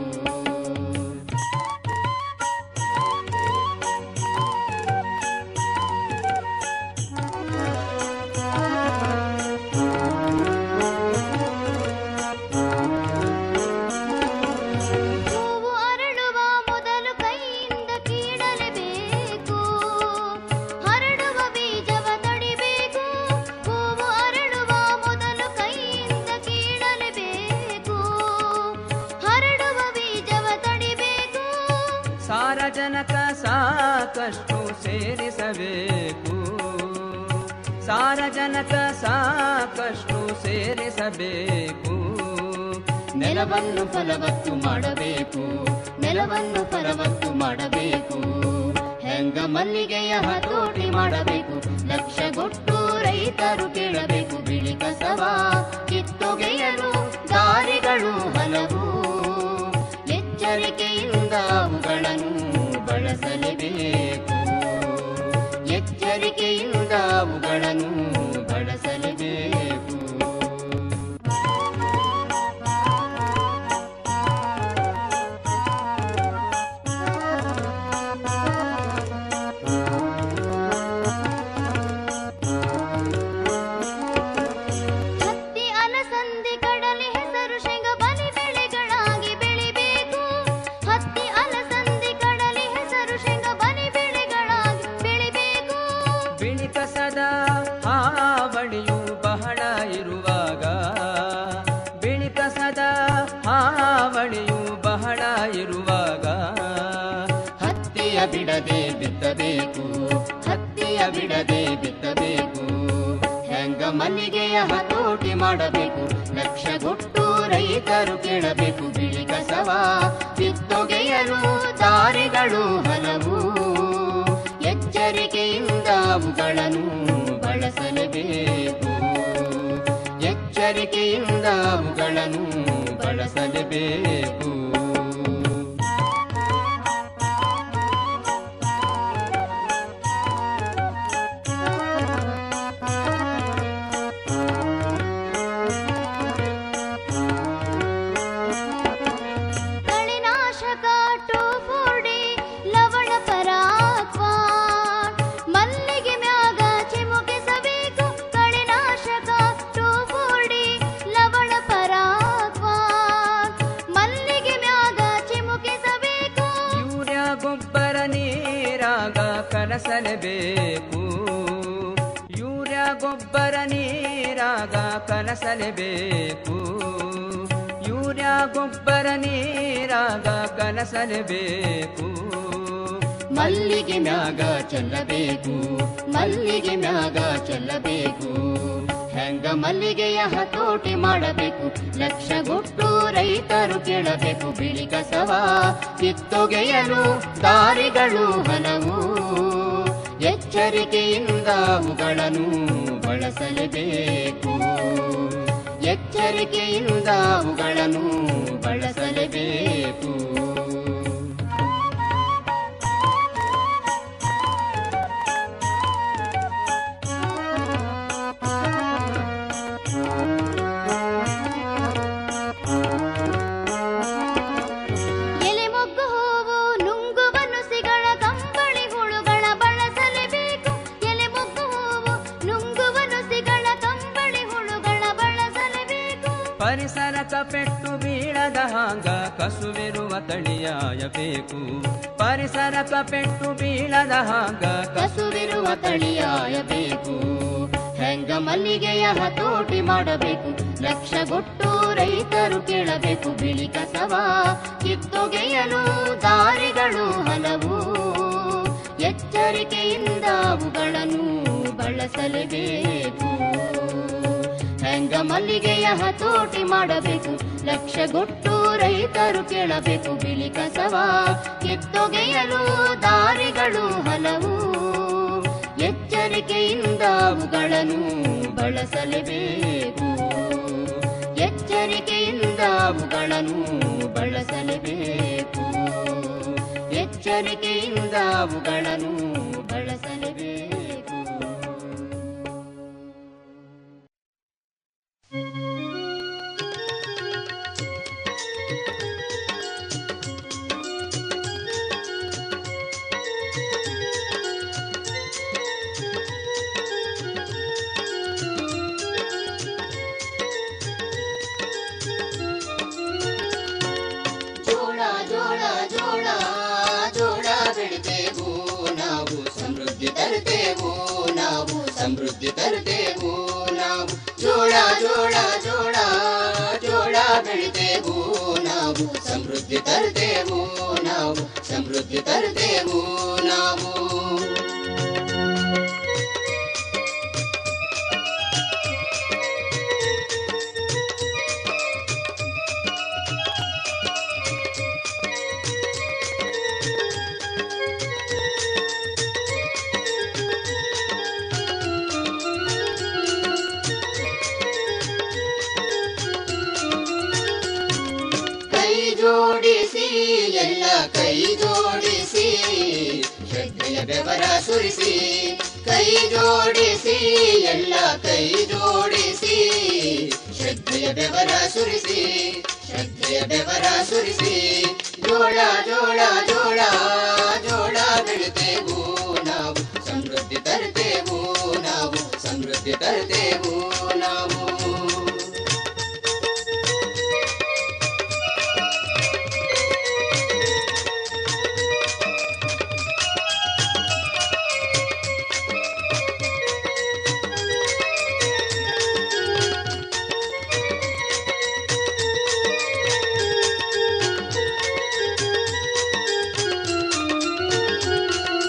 [SPEAKER 16] ಹೂವು ಅರಳುವ ಮೊದಲು ಕೈಯಿಂದ ಕೀಳಲೇಬೇಕು ಹರಡುವ ಬೀಜವ ತಡಿಬೇಕು ಹೂವು ಅರಳುವ ಮೊದಲು ಕೈಯಿಂದ ಕೀಳಲೇಬೇಕು ಹರಡುವ ಬೀಜವ ತಡಿಬೇಕು
[SPEAKER 17] ಸಾರಜನಕ ಸಾಕಷ್ಟು ಸೇರಿಸಬೇಕು ಸಾರಜನಕ ಸಾಕಷ್ಟು ಸೇರಿಸಬೇಕು
[SPEAKER 16] ನೆಲವನ್ನು ಫಲವತ್ತು ಮಾಡಬೇಕು ನೆಲವನ್ನು ಫಲವತ್ತು ಮಾಡಬೇಕು ಹೆಂಗ ಮಲ್ಲಿಗೆಯ ಹತೋಟಿ ಮಾಡಬೇಕು ಲಕ್ಷಗೊಟ್ಟು ರೈತರು ಕೇಳಬೇಕು ಬಿಳಿ ಕಸವ ಕಿತ್ತೊಗೆಯಲು ದಾರಿಗಳು ಹಲವು ಎಚ್ಚರಿಕೆಯಿಂದ ಅವುಗಳನ್ನು ಬಳಸಲೇಬೇಕು ಎಚ್ಚರಿಕೆಯಿಂದ ಅವುಗಳನ್ನು ಬಳಸಲೇಬೇಕು ಹುಡುಕಬೇಕು ಹೆಂಗ ಮಲ್ಲಿಗೆಯ ಹತೋಟಿ ಮಾಡಬೇಕು ಲಕ್ಷಗೊಟ್ಟು ರೈತರು ಕೇಳಬೇಕು ಬಿಳಿ ಕಸವ ಕಿತ್ತೊಗೆಯಲು ದಾರಿಗಳು ಹಲವು ಎಚ್ಚರಿಕೆಯಿಂದ ಅವುಗಳನ್ನು ಬಳಸಲೇಬೇಕು ಎಚ್ಚರಿಕೆಯಿಂದ ಅವುಗಳನ್ನು ಬಳಸಲೇಬೇಕು
[SPEAKER 18] ಕಳೆನಾಶಕ ಟೋಫೋಡಿ ಲವಣ ಪರಾಕ್ವಾ ಮಲ್ಲಿಗೆ ಮ್ಯಾಗ ಚಿಮುಕಿಸಬೇಕು ಕಳೆನಾಶಕ ಟೋಫೋಡಿ ಲವಣ ಪರಾಕ್ವಾ ಮಲ್ಲಿಗೆ ಮ್ಯಾಗ ಚಿಮುಕಿಸಬೇಕು
[SPEAKER 17] ಯೂರಿಯಾ ಗೊಬ್ಬರ ನೀರಾಗ ಕಲಸಲೇಬೇಕು ಯೂರಿಯಾ ಗೊಬ್ಬರ ನೀರಾಗ ಕಲಸಲೇಬೇಕು ಯೂರಿಯಾ ಗೊಬ್ಬರ ನೀರಾಗ ಕಲಸಲೇಬೇಕು
[SPEAKER 16] ಮಲ್ಲಿಗೆ ಮ್ಯಾಗ ಚೆಲ್ಲಬೇಕು ಮಲ್ಲಿಗೆ ಮ್ಯಾಗ ಚೆಲ್ಲಬೇಕು ಹೆಂಗ ಮಲ್ಲಿಗೆಯ ಹತೋಟಿ ಮಾಡಬೇಕು ಲಕ್ಷಗೊಟ್ಟು ರೈತರು ಕೇಳಬೇಕು ಬಿಳಿ ಕಸವ ಕಿತ್ತೊಗೆಯಲು ದಾರಿಗಳು ಹಲವು ಎಚ್ಚರಿಕೆಯಿಂದ ಅವುಗಳನ್ನು ಬಳಸಲೇಬೇಕು ಎಚ್ಚರಿಕೆಯಿಂದ ಅವುಗಳನ್ನು ಬಳಸಲೇಬೇಕು
[SPEAKER 18] ಎಲೆ ಮೊಗ್ಗು ಹೂವು ನುಂಗುವ ನುಸಿಗಳ ಕಂಬಳಿ ಹುಳುಗಳ ಬಳಸಲೇಬೇಕು ಎಲೆ ಮೊಗ್ಗು ಹೂವು ನುಂಗುವ ನುಸಿಗಳ ಕಂಬಳಿ ಹುಳುಗಳ ಬಳಸಲೇಬೇಕು
[SPEAKER 17] ಪರಿಸರಕ ಪೆಟ್ಟು ಬೀಳದ ಹಾಂಗ ಕಸುವಿರುವ ತಳಿಯಾಯಬೇಕು ಪರಿಸರಕ ಪೆಟ್ಟು ಬೀಳದ ಹಾಂಗ
[SPEAKER 16] ಕಸುವಿರುವ ತಳಿಯಾಯಬೇಕು ಹೆಂಗ ಮಲ್ಲಿಗೆಯ ಹತೋಟಿ ಮಾಡಬೇಕು ಲಕ್ಷಗೊಟ್ಟು ರೈತರು ಕೇಳಬೇಕು ಬಿಳಿ ಕಸವ ಕಿತ್ತೊಗೆಯಲು ದಾರಿಗಳು ಹಲವು ಎಚ್ಚರಿಕೆಯಿಂದ ಅವುಗಳನ್ನು ಬಳಸಲೇಬೇಕು ಹೆಂಗ ಮಲ್ಲಿಗೆಯ ಹತೋಟಿ ಮಾಡಬೇಕು ಲಕ್ಷಗೊಟ್ಟು ರೈತರು ಕೇಳಬೇಕು ಬಿಳಿ ಕಸವ ಕಿತ್ತೊಗೆಯಲು ದಾರಿಗಳು ಹಲವು ಎಚ್ಚರಿಕೆಯಿಂದ ಅವುಗಳನ್ನು ಬಳಸಲೇಬೇಕು ಎಚ್ಚರಿಕೆಯಿಂದ ಅವುಗಳನ್ನು ಬಳಸಲೇಬೇಕು ಎಚ್ಚರಿಕೆಯಿಂದ ಅವುಗಳನ್ನು ಬಳಸಲೇಬೇಕು ಜೋಳ ಜೋಳ ಜೋಳ ಜೋಳ ಬೆಳಿತೇವು ನಾವು ಸಮೃದ್ಧಿ ತರುತ್ತೇವು ನಾವು ಸಮೃದ್ಧಿ ತರುತ್ತೇವು ನಾವು ಜೋಳ ಜೋಳ ಜೋಳ ಜೋಳ ಬೆಳಿತೇವು ನಾವು ಸಮೃದ್ಧಿ ತರುತ್ತೇವು ನಾವು ಸಮೃದ್ಧಿ ತರುತ್ತೇವು ನಾವು ಕೈ ಜೋಡಿಸಿ ಎಲ್ಲ ಕೈ ಜೋಡಿಸಿ ಶ್ರದ್ಧೆಯ ಬೆವರ ಸುರಿಸಿ ಕೈ ಜೋಡಿಸಿ ಎಲ್ಲ ಕೈ ಜೋಡಿಸಿ ಶ್ರದ್ಧೆಯ ಬೆವರ ಸುರಿಸಿ ಶ್ರದ್ಧೆಯ ಬೆವರ ಸುರಿಸಿ ಜೋಳ ಜೋಳ ಜೋಳ ಜೋಳ ಬೆಳಿತೇವು ನಾವು ಸಮೃದ್ಧಿ ತರುತ್ತೇವು ನಾವು ಸಮೃದ್ಧಿ ತರುತ್ತೇವು